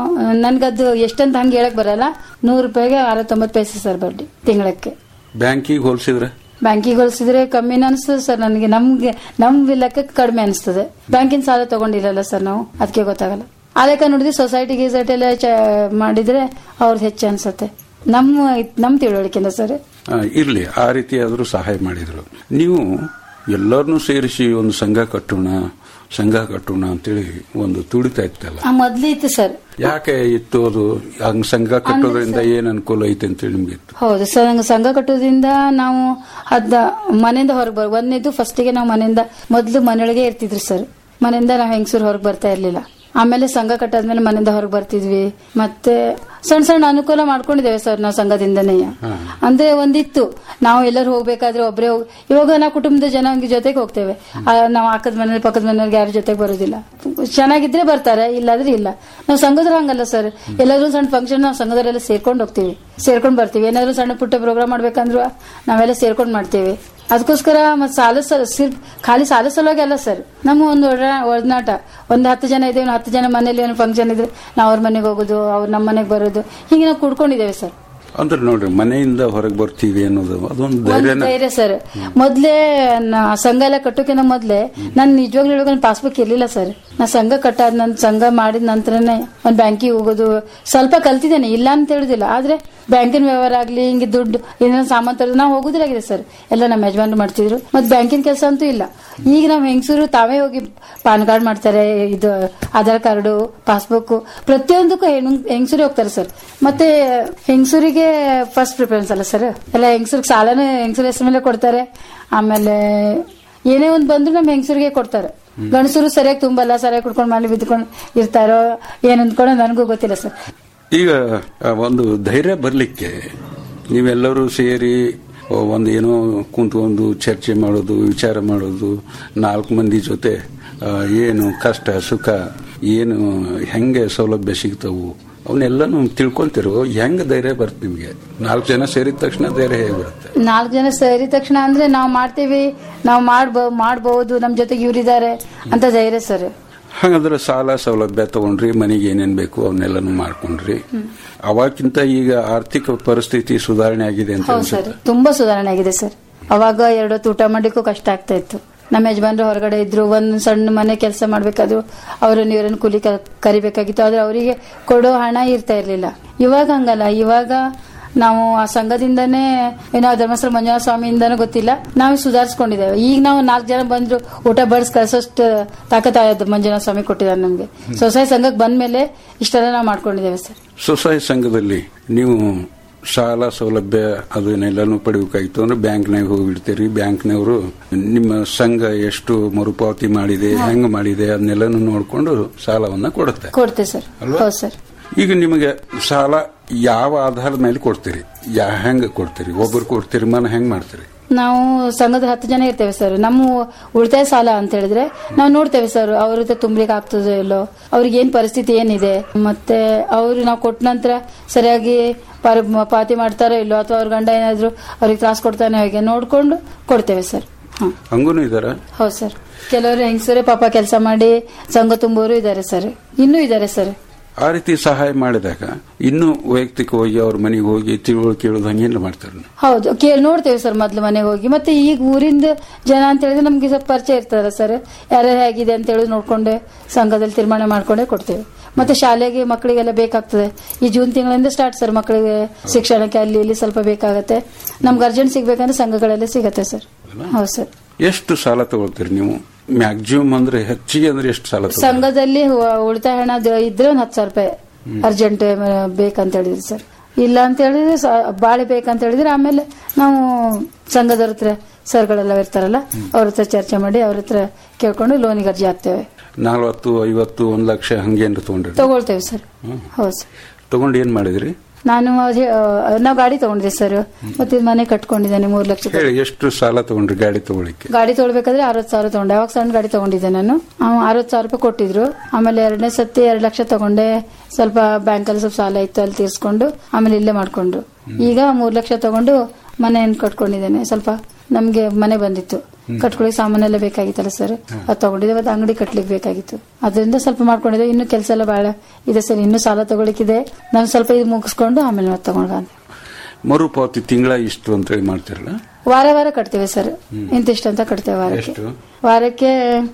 ನನ್ಗದು ಎಷ್ಟಂತ ಹಂಗೆ ಹೇಳಕ್ ಬರಲ್ಲ ನೂರು ರೂಪಾಯಿಗೆ ಅರವತ್ತೊಂಬತ್ತು ಪೈಸೆ ಸರ್ ಬಡ್ಡಿ ತಿಂಗಳಕ್ಕೆ ಬ್ಯಾಂಕಿಗೆ ಹೋಲಿಸಿದ್ರೆ ಬ್ಯಾಂಕಿಗೆ ಹೋಲಿಸಿದ್ರೆ ಕಮ್ಮಿನ ಅನಿಸ್ತದೆ ಸರ್ ನನಗೆ ನಮ್ಗೆ ನಮ್ ಲೆಕ್ಕಕ್ಕೆ ಕಡಿಮೆ ಅನಿಸ್ತದೆ ಬ್ಯಾಂಕಿನ ಸಾಲ ತಗೊಂಡಿಲ್ಲಲ್ಲ ಸರ್ ನಾವು ಅದಕ್ಕೆ ಗೊತ್ತಾಗಲ್ಲ ಆ ಲೆಕ್ಕ ನೋಡಿದ್ರೆ ಸೊಸೈಟಿ ಗಿಸೈಟಿ ಎಲ್ಲ ಚ- ಮಾಡಿದ್ರೆ ಅವ್ರದ್ದು ಹೆಚ್ಚು ಅನ್ಸುತ್ತೆ ನಮ್ಮ ನಮ್ ತಿಳುವಳಿಕೆಯಿಂದ ಸರ್ ಆ, ಇರ್ಲಿ ಆ ರೀತಿ ಆದರೂ ಸಹಾಯ ಮಾಡಿದ್ರು ನೀವು ಎಲ್ಲರನ್ನೂ ಸೇರಿಸಿ ಒಂದು ಸಂಘ ಕಟ್ಟೋಣ ಸಂಘ ಕಟ್ಟೋಣ ಅಂತೇಳಿ ಒಂದು ತುಡಿತಾ ಇತ್ತಲ್ಲ ಆ ಮೊದ್ಲು ಇತ್ತು ಸರ್ ಯಾಕೆ ಇತ್ತು ಅದು ಹಂಗ್ ಸಂಘ ಕಟ್ಟೋದ್ರಿಂದ ಏನ್ ಅನುಕೂಲ ಐತೆ ಅಂತೇಳಿ ನಿಮ್ಗೆ ಇತ್ತು ಹೌದು ಸರ್ ಸಂಘ ಕಟ್ಟೋದ್ರಿಂದ ನಾವು ಅದ ಮನೆಯಿಂದ ಹೊರಗೆ ಬರ್ ಒಂದನೇದು ಫಸ್ಟಿಗೆ ನಾವು ಮನೆಯಿಂದ ಮೊದಲು ಮನೆಯೊಳಗೆ ಇರ್ತಿದ್ರು ಸರ್ ಮನೆಯಿಂದ ನಾವು ಹೆಂಗಸರು ಹೊರಗೆ ಬರ್ತಾ ಇರ್ಲಿಲ್ಲ ಆಮೇಲೆ ಸಂಘ ಕಟ್ಟಾದ್ಮೇಲೆ ಮನೆಯಿಂದ ಹೊರಗೆ ಬರ್ತಿದ್ವಿ ಮತ್ತೆ ಸಣ್ಣ ಸಣ್ಣ ಅನುಕೂಲ ಮಾಡ್ಕೊಂಡಿದ್ದೇವೆ ಸರ್ ನಾವು ಸಂಘದಿಂದನೇ ಅಂದ್ರೆ ಒಂದಿತ್ತು ನಾವು ಎಲ್ಲರೂ ಹೋಗ್ಬೇಕಾದ್ರೆ ಒಬ್ಬರೇ ಹೋಗ್ ಇವಾಗ ನಾವು ಕುಟುಂಬದ ಜನ ಹಂಗೆ ಜೊತೆಗೆ ಹೋಗ್ತೇವೆ ಆ, ನಾವು ಅಕ್ಕದ ಮನೆ ಪಕ್ಕದ ಮನೆಯವ್ರಿಗೆ ಯಾರ ಜೊತೆಗೆ ಬರೋದಿಲ್ಲ ಚೆನ್ನಾಗಿದ್ರೆ ಬರ್ತಾರೆ ಇಲ್ಲಾದ್ರೆ ಇಲ್ಲ ನಾವು ಸಂಘದ್ರ ಹಂಗಲ್ಲ ಸರ್ ಎಲ್ಲಾದ್ರೂ ಸಣ್ಣ ಫಂಕ್ಷನ್ ನಾವು ಸಂಘದವರೆಲ್ಲ ಸೇರ್ಕೊಂಡು ಹೋಗ್ತೀವಿ ಸೇರ್ಕೊಂಡು ಬರ್ತೀವಿ ಏನಾದ್ರು ಸಣ್ಣ ಪುಟ್ಟ ಪ್ರೋಗ್ರಾಮ್ ಮಾಡ್ಬೇಕಂದ್ರು ನಾವೆಲ್ಲ ಸೇರ್ಕೊಂಡು ಮಾಡ್ತೇವೆ ಅದಕ್ಕೋಸ್ಕರ ಮತ್ತೆ ಸಾಲ ಸಲ ಸಿರ್ ಖಾಲಿ ಸಾಲ ಸಲುವಾಗಿ ಅಲ್ಲ ಸರ್ ನಮ್ಮ ಒಂದು ಒಡ- ಒಡನಾಟ ಒಂದು ಹತ್ತು ಜನ ಇದ್ದೇವೆ ನಾವು ಹತ್ತು ಜನ ಮನೇಲಿ ಏನು ಫಂಕ್ಷನ್ ಇದ್ರೆ ನಾವು ಅವ್ರ ಮನೆಗೆ ಹೋಗೋದು ಅವ್ರು ನಮ್ಮ ಮನೆಗೆ ಬರೋದು ಹೀಗೆ ನಾವು ಕುಡ್ಕೊಂಡಿದ್ದೇವೆ ಸರ್ ಅಂದ್ರೆ ನೋಡ್ರಿ ಮನೆಯಿಂದ ಹೊರಗೆ ಬರ್ತೀವಿ ಅನ್ನೋದು ಅದೊಂದು ಒಂದು ಧೈರ್ಯನ ಧೈರ್ಯ ಸರ್ ಮೊದ್ಲೇ ನಾ ಸಂಘ ಎಲ್ಲ ಕಟ್ಟೋಕಿಂತ ಮೊದ್ಲೇ ನನ್ ನಿಜವಾಗ್ಲೂ ಹೇಳೋಕೆ ಪಾಸ್ಬುಕ್ ಇರ್ಲಿಲ್ಲ ಸರ್ ನಾ ಸಂಘ ಕಟ್ಟಾದ ನನ್ ಸಂಘ ಮಾಡಿದ ನಂತರನೇ ಒಂದ್ ಬ್ಯಾಂಕಿಗೆ ಹೋಗೋದು ಸ್ವಲ್ಪ ಕಲ್ತಿದ್ದೇನೆ ಇಲ್ಲ ಅಂತ ಹೇಳುದಿಲ್ಲ ಆದ್ರೆ ಬ್ಯಾಂಕಿನ ವ್ಯವಹಾರ ಆಗ್ಲಿ ಹಿಂಗೆ ದುಡ್ಡು ಏನಾರ ಸಾಮಾನ್ ತರೋದು ನಾವು ಹೋಗುದಿಲ್ಲಾಗಿದೆ ಸರ್ ಎಲ್ಲ ನಮ್ಮ ಯಜಮಾನ್ರು ಮಾಡ್ತಿದ್ರು ಮತ್ತೆ ಬ್ಯಾಂಕಿನ ಕೆಲಸ ಅಂತೂ ಇಲ್ಲ ಈಗ ನಾವು ಹೆಂಗಸರು ತಾವೇ ಹೋಗಿ ಪಾನ್ ಕಾರ್ಡ್ ಮಾಡ್ತಾರೆ ಇದು ಆಧಾರ್ ಕಾರ್ಡು ಪಾಸ್ಬುಕ್ ಪ್ರತಿಯೊಂದಕ್ಕೂ ಹೆಂಗಸರೇ ಹೋಗ್ತಾರೆ ಸರ್ ಮತ್ತೆ ಹೆಂಗಸರಿಗೆ ಫಸ್ಟ್ ಪ್ರಿಫರೆನ್ಸ್ ಅಲ್ಲ ಸರ್ ಎಲ್ಲ ಹೆಂಗಸರಿಗೆ ಸಾಲನೇ ಹೆಂಗಸರ ಹೆಸರು ಮೇಲೆ ಕೊಡ್ತಾರೆ ಆಮೇಲೆ ಏನೇ ಒಂದು ಬಂದ್ರು ನಮ್ಮ ಹೆಂಗಸರಿಗೆ ಕೊಡ್ತಾರೆ ಗಂಡಸರು ಸರಿಯಾಗಿ ತುಂಬಲ್ಲ ಸರಿಯಾಗಿ ಕುಡ್ಕೊಂಡು ಮಾಡಿ ಬಿದ್ದುಕೊಂಡು ಇರ್ತಾರೋ ಏನ್ ಅಂದ್ಕೊಳ್ಳೋ ನನಗೂ ಗೊತ್ತಿಲ್ಲ ಸರ್ ಈಗ ಆ, ಒಂದು ಧೈರ್ಯ ಬರಲಿಕ್ಕೆ ನೀವೆಲ್ಲರೂ ಸೇರಿ ಆ, ಒಂದು ಏನೋ ಕುಂತ್ಕೊಂಡು ಚರ್ಚೆ ಮಾಡೋದು ವಿಚಾರ ಮಾಡೋದು ನಾಲ್ಕು ಮಂದಿ ಜೊತೆ ಆ, ಏನು ಕಷ್ಟ ಸುಖ ಏನು ಹೆಂಗೆ ಸೌಲಭ್ಯ ಸಿಗ್ತವು ಅವನ್ನೆಲ್ಲನೂ ತಿಳ್ಕೊಂತಿರೋ ಹೆಂಗೆ ಧೈರ್ಯ ಬರುತ್ತೆ ನಿಮಗೆ ನಾಲ್ಕು ಜನ ಸೇರಿದ ತಕ್ಷಣ ಧೈರ್ಯ ಹೇಗೆ ಬರುತ್ತೆ ನಾಲ್ಕು ಜನ ಸೇರಿದ ತಕ್ಷಣ ಅಂದ್ರೆ ನಾವು ಮಾಡ್ತೀವಿ ನಾವು ಮಾಡ್ಬೋ ಮಾಡ್ಬಹುದು ನಮ್ ಜೊತೆಗೆ ಇವರಿದ್ದಾರೆ ಅಂತ ಧೈರ್ಯ ಸರ್ ಹಾಗಾದ್ರೆ ಸಾಲ ಸೌಲಭ್ಯ ತಗೊಂಡ್ರಿ ಮನೆಗೆ ಏನೇನ್ ಬೇಕು ಅವನ್ನೆಲ್ಲನೂ ಮಾಡ್ಕೊಂಡ್ರಿ ಅವಾಗಿಂತ ಈಗ ಆರ್ಥಿಕ ಪರಿಸ್ಥಿತಿ ಸುಧಾರಣೆ ಆಗಿದೆ ಅಂತ ಹೌದು ಸರ್ ಅನ್ಸುತ್ತೆ ತುಂಬಾ ಸುಧಾರಣೆ ಆಗಿದೆ ಸರ್ ಅವಾಗ ಎರಡು ಹೊತ್ತು ಊಟ ಮಾಡ್ಲಿಕ್ಕೂ ಕಷ್ಟ ಆಗ್ತಾ ಇತ್ತು ನಮ್ಮ ಯಜಮಾನ್ರು ಹೊರಗಡೆ ಇದ್ರು ಒಂದ್ ಸಣ್ಣ ಮನೆ ಕೆಲಸ ಮಾಡ್ಬೇಕಾದ್ರು ಅವ್ರನ್ನ ಇವ್ರನ್ನ ಕೂಲಿ ಕ- ಕರಿಬೇಕಾಗಿತ್ತು ಆದ್ರೆ ಅವರಿಗೆ ಕೊಡೋ ಹಣ ಇರ್ತಾ ಇರ್ಲಿಲ್ಲ ಇವಾಗ ಹಂಗಲ್ಲ ಇವಾಗ ನಾವು ಆ ಸಂಘದಿಂದನೇ ಏನೋ ಧರ್ಮಸ್ಥಳ ಮಂಜುನಾಥ ಸ್ವಾಮಿಯಿಂದನೂ ಗೊತ್ತಿಲ್ಲ ನಾವು ಸುಧಾರಿಸ್ಕೊಂಡಿದ್ದೇವೆ ಈಗ ನಾವು ನಾಲ್ಕು ಜನ ಬಂದ್ರು ಊಟ ಬಡ್ಸ್ ಕಳ್ಸೋಷ್ಟು ತಾಕತ್ತಾಯದ್ದು ಮಂಜುನಾಥ ಸ್ವಾಮಿ ಕೊಟ್ಟಿದ್ದಾರೆ ನಮ್ಗೆ ಸ್ವಸಹಾಯ ಸಂಘಕ್ಕೆ ಬಂದ್ಮೇಲೆ ಇಷ್ಟೆಲ್ಲ ನಾವು ಮಾಡ್ಕೊಂಡಿದ್ದೇವೆ ಸರ್ ಸ್ವಸಹಾಯ ಸಂಘದಲ್ಲಿ ನೀವು ಸಾಲ ಸೌಲಭ್ಯ ಅದನ್ನೆಲ್ಲನೂ ಪಡಿಬೇಕಾಗಿತ್ತು ಅಂದ್ರೆ ಬ್ಯಾಂಕ್ನಾಗ ಹೋಗಿಬಿಡ್ತೀರಿ ಬ್ಯಾಂಕ್ನವರು ನಿಮ್ಮ ಸಂಘ ಎಷ್ಟು ಮರುಪಾವತಿ ಮಾಡಿದೆ ಹೆಂಗ್ ಮಾಡಿದೆ ಅದನ್ನೆಲ್ಲನೂ ನೋಡ್ಕೊಂಡು ಸಾಲವನ್ನ ಕೊಡುತ್ತೆ ಕೊಡ್ತೇವೆ ಸರ್ ಹೌದು ಸರ್ ಈಗ ನಿಮಗೆ ಸಾಲ ಯಾವ ಆಧಾರದ ಮೇಲೆ ಕೊಡ್ತೀರಿ ಯಾ ಹೆಂಗ್ ಕೊಡ್ತೀರಿ ಒಬ್ಬರು ಕೊಡ್ತೀರಿ ಮನ ಹೆಂಗ್ ಮಾಡ್ತೀರಿ ನಾವು ಸಂಘದ ಹತ್ತು ಜನ ಇರ್ತೇವೆ ಸರ್ ನಮ್ಮ ಉಳಿತಾಯ ಸಾಲ ಅಂತ ಹೇಳಿದ್ರೆ ನಾವು ನೋಡ್ತೇವೆ ಸರ್ ಅವ್ರ ಹತ್ರ ತುಂಬ್ಲಿಕ್ಕೆ ಆಗ್ತದೋ ಇಲ್ಲೋ ಅವ್ರಿಗೆ ಏನ್ ಪರಿಸ್ಥಿತಿ ಏನಿದೆ ಮತ್ತೆ ಅವ್ರು ನಾವು ಕೊಟ್ಟ ನಂತರ ಸರಿಯಾಗಿ ಪರ- ಪಾವತಿ ಮಾಡ್ತಾರೋ ಇಲ್ಲೋ ಅಥವಾ ಅವ್ರ ಗಂಡ ಏನಾದ್ರು ಅವ್ರಿಗೆ ತ್ರಾಸ ಕೊಡ್ತಾನೆ ಹೇಗೆ ನೋಡ್ಕೊಂಡು ಕೊಡ್ತೇವೆ ಸರ್ ಹಾ ಹಂಗೂ ಇದಾರ ಹೌದು ಸರ್ ಕೆಲವರು ಹೆಂಗಸರೇ ಪಾಪ ಕೆಲಸ ಮಾಡಿ ಸಂಘ ತುಂಬುವವರು ಇದ್ದಾರೆ ಸರ್ ಇನ್ನೂ ಇದ್ದಾರೆ ಸರ್ ಆ ರೀತಿ ಸಹಾಯ ಮಾಡಿದಾಗ ಇನ್ನು ವೈಯಕ್ತಿಕವಾಗಿ ಅವ್ರ ಮನೆಗೆ ಹೋಗಿ ತಿಳುವಳಿಕೆ ಕೇಳೋದು ಹಂಗೆಲ್ಲ ಮಾಡ್ತಾರೆ ಹೌದು ಕೇಳಿ ನೋಡ್ತೇವೆ ಸರ್ ಮೊದ್ಲು ಮನೆಗೆ ಹೋಗಿ ಮತ್ತೆ ಈಗ ಊರಿಂದ ಜನ ಅಂತ ಹೇಳಿದ್ರೆ ನಮ್ಗೆ ಸ್ವಲ್ಪ ಪರಿಚಯ ಇರ್ತಾರಲ್ಲ ಸರ್ ಯಾರ್ಯಾರು ಹೇಗಿದೆ ಅಂತ ಹೇಳಿ ನೋಡ್ಕೊಂಡೆ ಸಂಘದಲ್ಲಿ ತೀರ್ಮಾನ ಮಾಡ್ಕೊಂಡೇ ಕೊಡ್ತೇವೆ ಮತ್ತೆ ಶಾಲೆಗೆ ಮಕ್ಕಳಿಗೆಲ್ಲ ಬೇಕಾಗ್ತದೆ ಈ ಜೂನ್ ತಿಂಗಳಿಂದ ಸ್ಟಾರ್ಟ್ ಸರ್ ಮಕ್ಕಳಿಗೆ ಶಿಕ್ಷಣಕ್ಕೆ ಅಲ್ಲಿ ಇಲ್ಲಿ ಸ್ವಲ್ಪ ಬೇಕಾಗತ್ತೆ ನಮ್ಗೆ ಅರ್ಜೆಂಟ್ ಸಿಗ್ಬೇಕಂದ್ರೆ ಸಂಘಗಳೆಲ್ಲ ಸಿಗತ್ತೆ ಸರ್ ಹೌದು ಸರ್ ಎಷ್ಟು ಸಾಲ ತಗೊಳ್ತೀರಿ ನೀವು ಮ್ಯಾಕ್ಸಿಮಮ್ ಅಂದ್ರೆ ಹೆಚ್ಚಿಗೆ ಅಂದ್ರೆ ಎಷ್ಟು ಸಾಲ ತಗೊಳ್ತೀರಿ ಸಂಘದಲ್ಲಿ ಉ- ಉಳಿತಾಯ ಹಣ ದ- ಇದ್ರೆ ಒಂದು ಹತ್ತು ಸಾವಿರ ರೂಪಾಯಿ ಅರ್ಜೆಂಟ್ ಬೇಕಂತ ಹೇಳಿದ್ರಿ ಸರ್ ಇಲ್ಲ ಅಂತ ಹೇಳಿದ್ರೆ ಸ- ಬಾಳೆ ಬೇಕಂತ ಹೇಳಿದ್ರೆ ಆಮೇಲೆ ನಾವು ಸಂಘದವ್ರ ಹತ್ರ ಸರ್ಗಳೆಲ್ಲ ಇರ್ತಾರಲ್ಲ ಅವ್ರ ಹತ್ರ ಚರ್ಚೆ ಮಾಡಿ ಅವ್ರ ಹತ್ರ ಕೇಳ್ಕೊಂಡು ಲೋನಿಗೆ ಅರ್ಜಿ ಹಾಕ್ತೇವೆ ನಲ್ವತ್ತು ಐವತ್ತು ಒಂದ್ ಲಕ್ಷ ಹಂಗೇನ್ರ ತಗೊಂಡ್ರಿ ತಗೊಳ್ತೇವೆ ಸರ್ ಹೌದು ಸರ್ ತಗೊಂಡು ಏನ್ ಮಾಡಿದ್ರಿ ನಾನು ಅದೇ, ಆ, ನಾವು ಗಾಡಿ ತಗೊಂಡಿದ್ದೆ ಸರ್ ಮತ್ತೆ ಇದು ಮನೆ ಕಟ್ಕೊಂಡಿದ್ದೇನೆ ಮೂರು ಲಕ್ಷ ಹೇಳಿ ಎಷ್ಟು ಸಾಲ ತಗೊಂಡ್ರಿ ಗಾಡಿ ತಗೊಳಿಕ್ಕೆ ಗಾಡಿ ತೊಗೊಳ್ಬೇಕಾದ್ರೆ ಅರವತ್ತು ಸಾವಿರ ತಗೊಂಡೆ ಅವಾಗ ಸಣ್ಣ ಗಾಡಿ ತಗೊಂಡಿದ್ದೆ ನಾನು ಅರವತ್ತು ಸಾವಿರ ರೂಪಾಯಿ ಕೊಟ್ಟಿದ್ರು ಆಮೇಲೆ ಎರಡನೇ ಸತಿ ಎರಡು ಲಕ್ಷ ತಗೊಂಡೆ ಸ್ವಲ್ಪ ಬ್ಯಾಂಕಲ್ಲಿ ಸ್ವಲ್ಪ ಸಾಲ ಇತ್ತು ಅಲ್ಲಿ ತೀರ್ಸ್ಕೊಂಡು ಆಮೇಲೆ ಇಲ್ಲೇ ಮಾಡ್ಕೊಂಡ್ರು ಈಗ ಮೂರು ಲಕ್ಷ ತಗೊಂಡು ಮನೆಯನ್ನು ಕಟ್ಕೊಂಡಿದ್ದೇನೆ ಸ್ವಲ್ಪ ನಮ್ಗೆ ಮನೆ ಬಂದಿತ್ತು ಕಟ್ಕೊಳ್ಳಿ ಸಾಮಾನೆಲ್ಲ ಬೇಕಾಗಿತ್ತಲ್ಲ ಸರ್ ಅದು ತಗೊಂಡಿದ್ದೆ ಮತ್ತೆ ಅಂಗಡಿ ಕಟ್ಲಿಕ್ಕೆ ಬೇಕಾಗಿತ್ತು ಅದರಿಂದ ಸ್ವಲ್ಪ ಮಾಡ್ಕೊಂಡಿದ್ದೆ ಇನ್ನು ಕೆಲಸ ಎಲ್ಲ ಬಹಳ ಇದೆ ಸರ್ ಇನ್ನು ಸಾಲ ತಗೊಳಿಕ್ಕಿದೆ ನಾನು ಸ್ವಲ್ಪ ಇದು ಮುಗಿಸ್ಕೊಂಡು ಆಮೇಲೆ ಮತ್ತೆ ತಗೊಂಡು ಬಂದೆ ಮರುಪಾವತಿ ತಿಂಗಳ ಇಷ್ಟು ಅಂತ ಹೇಳಿ ಮಾಡ್ತಿರಲ್ಲ ವಾರ ವಾರ ಕಟ್ತೇವೆ ಸರ್ ಇಂತಿಷ್ಟು ಅಂತ ಕಟ್ತೇವೆ ವಾರಕ್ಕೆ ಎಷ್ಟು ವಾರಕ್ಕೆ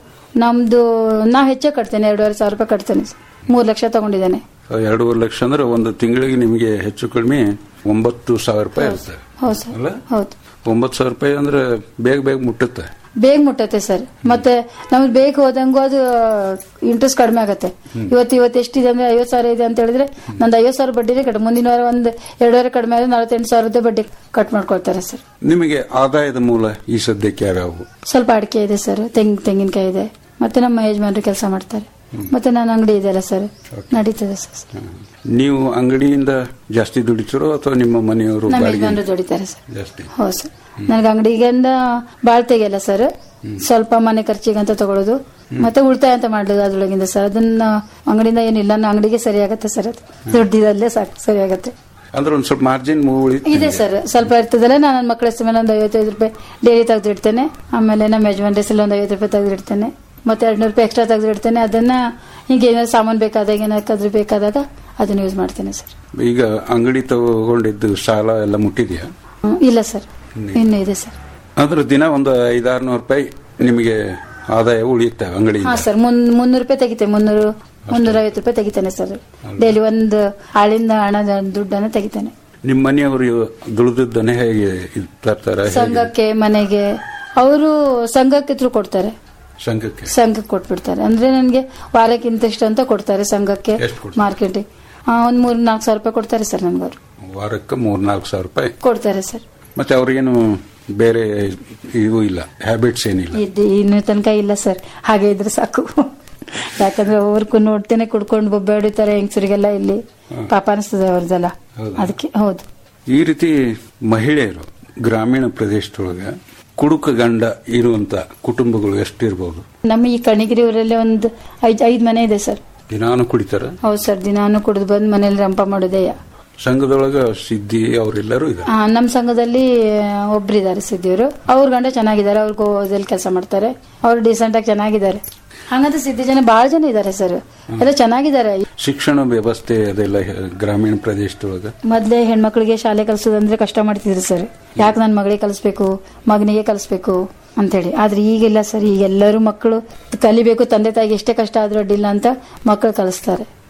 ನಮ್ದು ನಾ ಹೆಚ್ಚೇ ಕಟ್ತೇನೆ ಎರಡೂವರೆ ಸಾವಿರ ರೂಪಾಯಿ ಕಟ್ತೇನೆ ಮೂರು ಲಕ್ಷ ತಗೊಂಡಿದ್ದೇನೆ ಎರಡೂವರೆ ಲಕ್ಷ ಅಂದ್ರೆ ಒಂದು ತಿಂಗಳಿಗೆ ನಿಮಗೆ ಹೆಚ್ಚು ಕಡಿಮೆ ಒಂಬತ್ತು ಸಾವಿರ ರೂಪಾಯಿ ಇರುತ್ತೆ ಹೌದು ಸರ್ ಅಲ್ಲ ಹೌದು ಒಂಬತ್ತು ಸಾವಿರ ರೂಪಾಯಿ ಅಂದ್ರೆ ಬೇಗ ಬೇಗ ಮುಟ್ಟುತ್ತೆ ಬೇಗ ಮುಟ್ಟತ್ತೆ ಸರ್ ಮತ್ತೆ ನಮ್ಗೆ ಬೇಕು ಹೋದಂಗೂ ಅದು ಇಂಟ್ರೆಸ್ಟ್ ಕಡಿಮೆ ಆಗತ್ತೆ ಇವತ್ತು ಇವತ್ತು ಎಷ್ಟಿದೆ ಅಂದ್ರೆ ಐವತ್ತು ಸಾವಿರ ಇದೆ ಅಂತ ಹೇಳಿದ್ರೆ ನಂದು ಐವತ್ತು ಸಾವಿರ ಬಡ್ಡಿನೇ ಕಟ್ ಮುಂದಿನ ವಾರ ಒಂದು ಎರಡೂವರೆ ಕಡಿಮೆ ಆದ್ರೆ ನಲವತ್ತೆಂಟು ಸಾವಿರದ ಬಡ್ಡಿ ಕಟ್ ಮಾಡ್ಕೊಳ್ತಾರೆ ಸರ್ ನಿಮಗೆ ಆದಾಯದ ಮೂಲ ಈ ಸದ್ಯಕ್ಕೆ ಯಾವ್ಯಾವು ಸ್ವಲ್ಪ ಅಡಿಕೆ ಇದೆ ಸರ್ ತೆಂಗ್ ತೆಂಗಿನಕಾಯಿ ಇದೆ ಮತ್ತೆ ನಮ್ಮ ಯಜಮಾನ್ರು ಕೆಲಸ ಮಾಡ್ತಾರೆ ಮತ್ತೆ ನನ್ನ ಅಂಗಡಿ ಇದೆಯಲ್ಲ ಸರ್ ನಡೀತದೆ ಸರ್ ನೀವು ಅಂಗಡಿಯಿಂದ ಜಾಸ್ತಿ ದುಡಿತಿರೋ ಅಥವಾ ನಿಮ್ಮ ಮನೆಯವರು ನಮ್ಮ ಬಾಡಿಗೆ ಯಜಮಾನ್ರು ದುಡಿತಾರೆ ಸರ್ ಜಾಸ್ತಿ ಹೌದು ಸರ್ ನನಗೆ ಅಂಗಡಿಗೆಂದ ಬಾಳ್ ತೆಗಿಯಲ್ಲ ಸರ್ ಸ್ವಲ್ಪ ಮನೆ ಖರ್ಚಿಗೆ ಅಂತ ತಗೊಳ್ಳೋದು ಮತ್ತೆ ಉಳಿತಾಯ ಅಂತ ಮಾಡೋದು ಅದ್ರೊಳಗಿಂದ ಸರ್ ಅದನ್ನ ಅಂಗಡಿಯಿಂದ ಏನಿಲ್ಲ ನನ್ನ ಅಂಗಡಿಗೆ ಸರಿ ಆಗತ್ತೆ ಸರ್ ಅದು ದುಡ್ಡಿದಲ್ಲೇ ಸಾಕು ಸರಿ ಆಗತ್ತೆ ಅಂದ್ರೆ ಒಂದ್ ಸ್ವಲ್ಪ ಮಾರ್ಜಿನ್ ಉಳಿ ಇದೆ ಸರ್ ಸ್ವಲ್ಪ ಇರ್ತದಲ್ಲ ನಾನು ನನ್ನ ಮಕ್ಕಳ ಹೆಸರು ಮೇಲೆ ಒಂದು ಐವತ್ತೈದು ರೂಪಾಯಿ ಡೈಲಿ ತೆಗೆದಿಡ್ತೇನೆ ಆಮೇಲೆ ನಮ್ಮ ಯಜಮಾನ್ ಹೆಸರಲ್ಲಿ ಒಂದು ಐವತ್ತು ರೂಪಾಯಿ ತೆಗೆದಿಡ್ತೇನೆ ಮತ್ತೆ ಎರಡ್ನೂರು ರೂಪಾಯಿ ಎಕ್ಸ್ಟ್ರಾ ತೆಗೆದಿಡ್ತೇನೆ ಅದನ್ನ ಹೀಗೆ ಏನಾದ್ರು ಸಾಮಾನು ಬೇಕಾದಾಗ ಏನಾದ್ರು ಬೇಕಾದಾಗ ಅದನ್ನ ಯೂಸ್ ಮಾಡ್ತೇನೆ ಸರ್ ಈಗ ಅಂಗಡಿ ತಗೊಂಡಿದ್ದು ಸಾಲ ಎಲ್ಲ ಮುಟ್ಟಿದ್ಯಾ ಹ್ಮ್, ಇಲ್ಲ ಸರ್ ಇನ್ನೂ ಇದೆ ಸರ್ ಅಂದ್ರೆ ದಿನ ಒಂದು ಐದಾರ್ನೂರು ರೂಪಾಯಿ ನಿಮಗೆ ಆದಾಯ ಉಳಿಯುತ್ತೆ ಅಂಗಡಿ ಹಾ ಸರ್ ಮುನ್ ಮುನ್ನೂರು ರೂಪಾಯಿ ತೆಗಿತೇನೆ ಮುನ್ನೂರು ಮುನ್ನೂರ ಐವತ್ತು ರೂಪಾಯಿ ತೆಗಿತೇನೆ ಸರ್ ಡೈಲಿ ಒಂದು ಆಳಿಂದ ಹಣ ದುಡ್ಡನ್ನ ತೆಗಿತೇನೆ ನಿಮ್ಮ ಮನೆಯವರು ದುಡಿದದ್ದನ್ನೇ ಹೇಗೆ ಇದ್ ತರ್ತಾರ ಹೇಗೆ? ಸಂಘಕ್ಕೆ ಮನೆಗೆ ಅವರು ಸಂಘಕ್ಕೆ ಥ್ರೂ ಕೊಡ್ತಾರೆ ಸಂಘಕ್ಕೆ ಸಂಘಕ್ಕೆ ಕೊಟ್ಬಿಡ್ತಾರೆ ಅಂದ್ರೆ ನನಗೆ ವಾರಕ್ಕೆ ಇಂತಿಷ್ಟು ಅಂತ ಕೊಡ್ತಾರೆ ಸಂಘಕ್ಕೆ ಎಷ್ಟು ಕೊಡ್ತಾರೆ? ಮಾರ್ಕೆಟಿಗೆ ಒಂದ್ ಮೂರ್ ನಾಲ್ಕು ಸಾವಿರ ರೂಪಾಯಿ ಕೊಡ್ತಾರೆ ಸರ್ ನನ್ಗವ್ರು ವಾರಕ್ಕೆ ಮೂರ್ ನಾಲ್ಕು ಸಾವಿರ ರೂಪಾಯಿ ಕೊಡ್ತಾರೆ ಸರ್ ಮತ್ತೆ ಅವ್ರಿಗೇನು ಬೇರೆ ಇವು ಇಲ್ಲ ಹ್ಯಾಬಿಟ್ಸ್ ಏನಿಲ್ಲ ಇದ್ ಇನ್ನು ತನಕ ಇಲ್ಲ ಸರ್ ಹಾಗೆ ಇದ್ರೆ ಸಾಕು ಯಾಕಂದ್ರೆ ಅವ್ರಿಗೂ ನೋಡ್ತೇನೆ ಕುಡ್ಕೊಂಡು ಬೊಬ್ಬೆ ಹೊಡಿತಾರೆ ಹೆಂಗಸರಿಗೆಲ್ಲ ಇಲ್ಲಿ ಪಾಪ ಅನಿಸ್ತದೆ ಅವ್ರದ್ದೆಲ್ಲ ಹೌದಾ? ಅದಕ್ಕೆ ಹೌದು ಈ ರೀತಿ ಮಹಿಳೆಯರು ಗ್ರಾಮೀಣ ಪ್ರದೇಶದೊಳಗ ಕುಡುಕ ಗಂಡ ಇರುವಂತ ಕುಟುಂಬಗಳು ಎಷ್ಟಿರ್ಬೋದು ನಮ್ಮ ಈ ಕಣಿಗಿರಿ ಊರಲ್ಲಿ ಒಂದು ಐದ್ ಐದ್ ಮನೆ ಇದೆ ಸರ್ ದಿನಾನು ಕುಡಿತಾರ ಹೌದು ಸರ್ ದಿನಾನು ಕುಡಿದು ಬಂದು ಮನೇಲಿ ರಂಪ ಮಾಡೋದೆಯ ಸಂಘದೊಳಗ ಸಿದ್ಧಿ ಅವರೆಲ್ಲರೂ ಇದ್ದಾರೆ ಆ, ನಮ್ಮ ಸಂಘದಲ್ಲಿ ಒಬ್ರಿದ್ದಾರೆ ಸಿದ್ಧಿಯವರು ಅವ್ರ ಗಂಡ ಚೆನ್ನಾಗಿದ್ದಾರೆ ಅವ್ರು ಗೋವಾದಲ್ಲಿ ಕೆಲಸ ಮಾಡ್ತಾರೆ ಅವ್ರು ಡೀಸೆಂಟ್ ಆಗಿ ಚೆನ್ನಾಗಿದ್ದಾರೆ ಹಂಗಂತ ಸಿದ್ಧಿ ಜನ ಬಹಳ ಜನ ಇದ್ದಾರೆ ಸರ್ ಎಲ್ಲ ಚೆನ್ನಾಗಿದ್ದಾರೆ ಶಿಕ್ಷಣ ವ್ಯವಸ್ಥೆ ಅದೆಲ್ಲ ಹೆ- ಗ್ರಾಮೀಣ ಪ್ರದೇಶದೊಳಗ ಮೊದ್ಲೇ ಹೆಣ್ಮಕ್ಳಿಗೆ ಶಾಲೆ ಕಲ್ಸೋದಂದ್ರೆ ಕಷ್ಟ ಮಾಡ್ತಿದ್ರು ಸರ್ ಯಾಕೆ ನನ್ನ ಮಗಳಿಗೆ ಕಲಿಸ್ಬೇಕು ಮಗನಿಗೆ ಕಲಿಸ್ಬೇಕು ಅಂತೇಳಿ ಆದ್ರೆ ಈಗಿಲ್ಲ ಸರ್ ಈಗ ಎಲ್ಲರೂ ಮಕ್ಕಳು ಕಲಿಬೇಕು ತಂದೆ ತಾಯಿಗೆ ಎಷ್ಟೇ ಕಷ್ಟ ಆದ್ರೂ ಅಡ್ಡಿಲ್ಲ ಅಂತ ಮಕ್ಕಳು ಕಲಿಸ್ತಾರೆ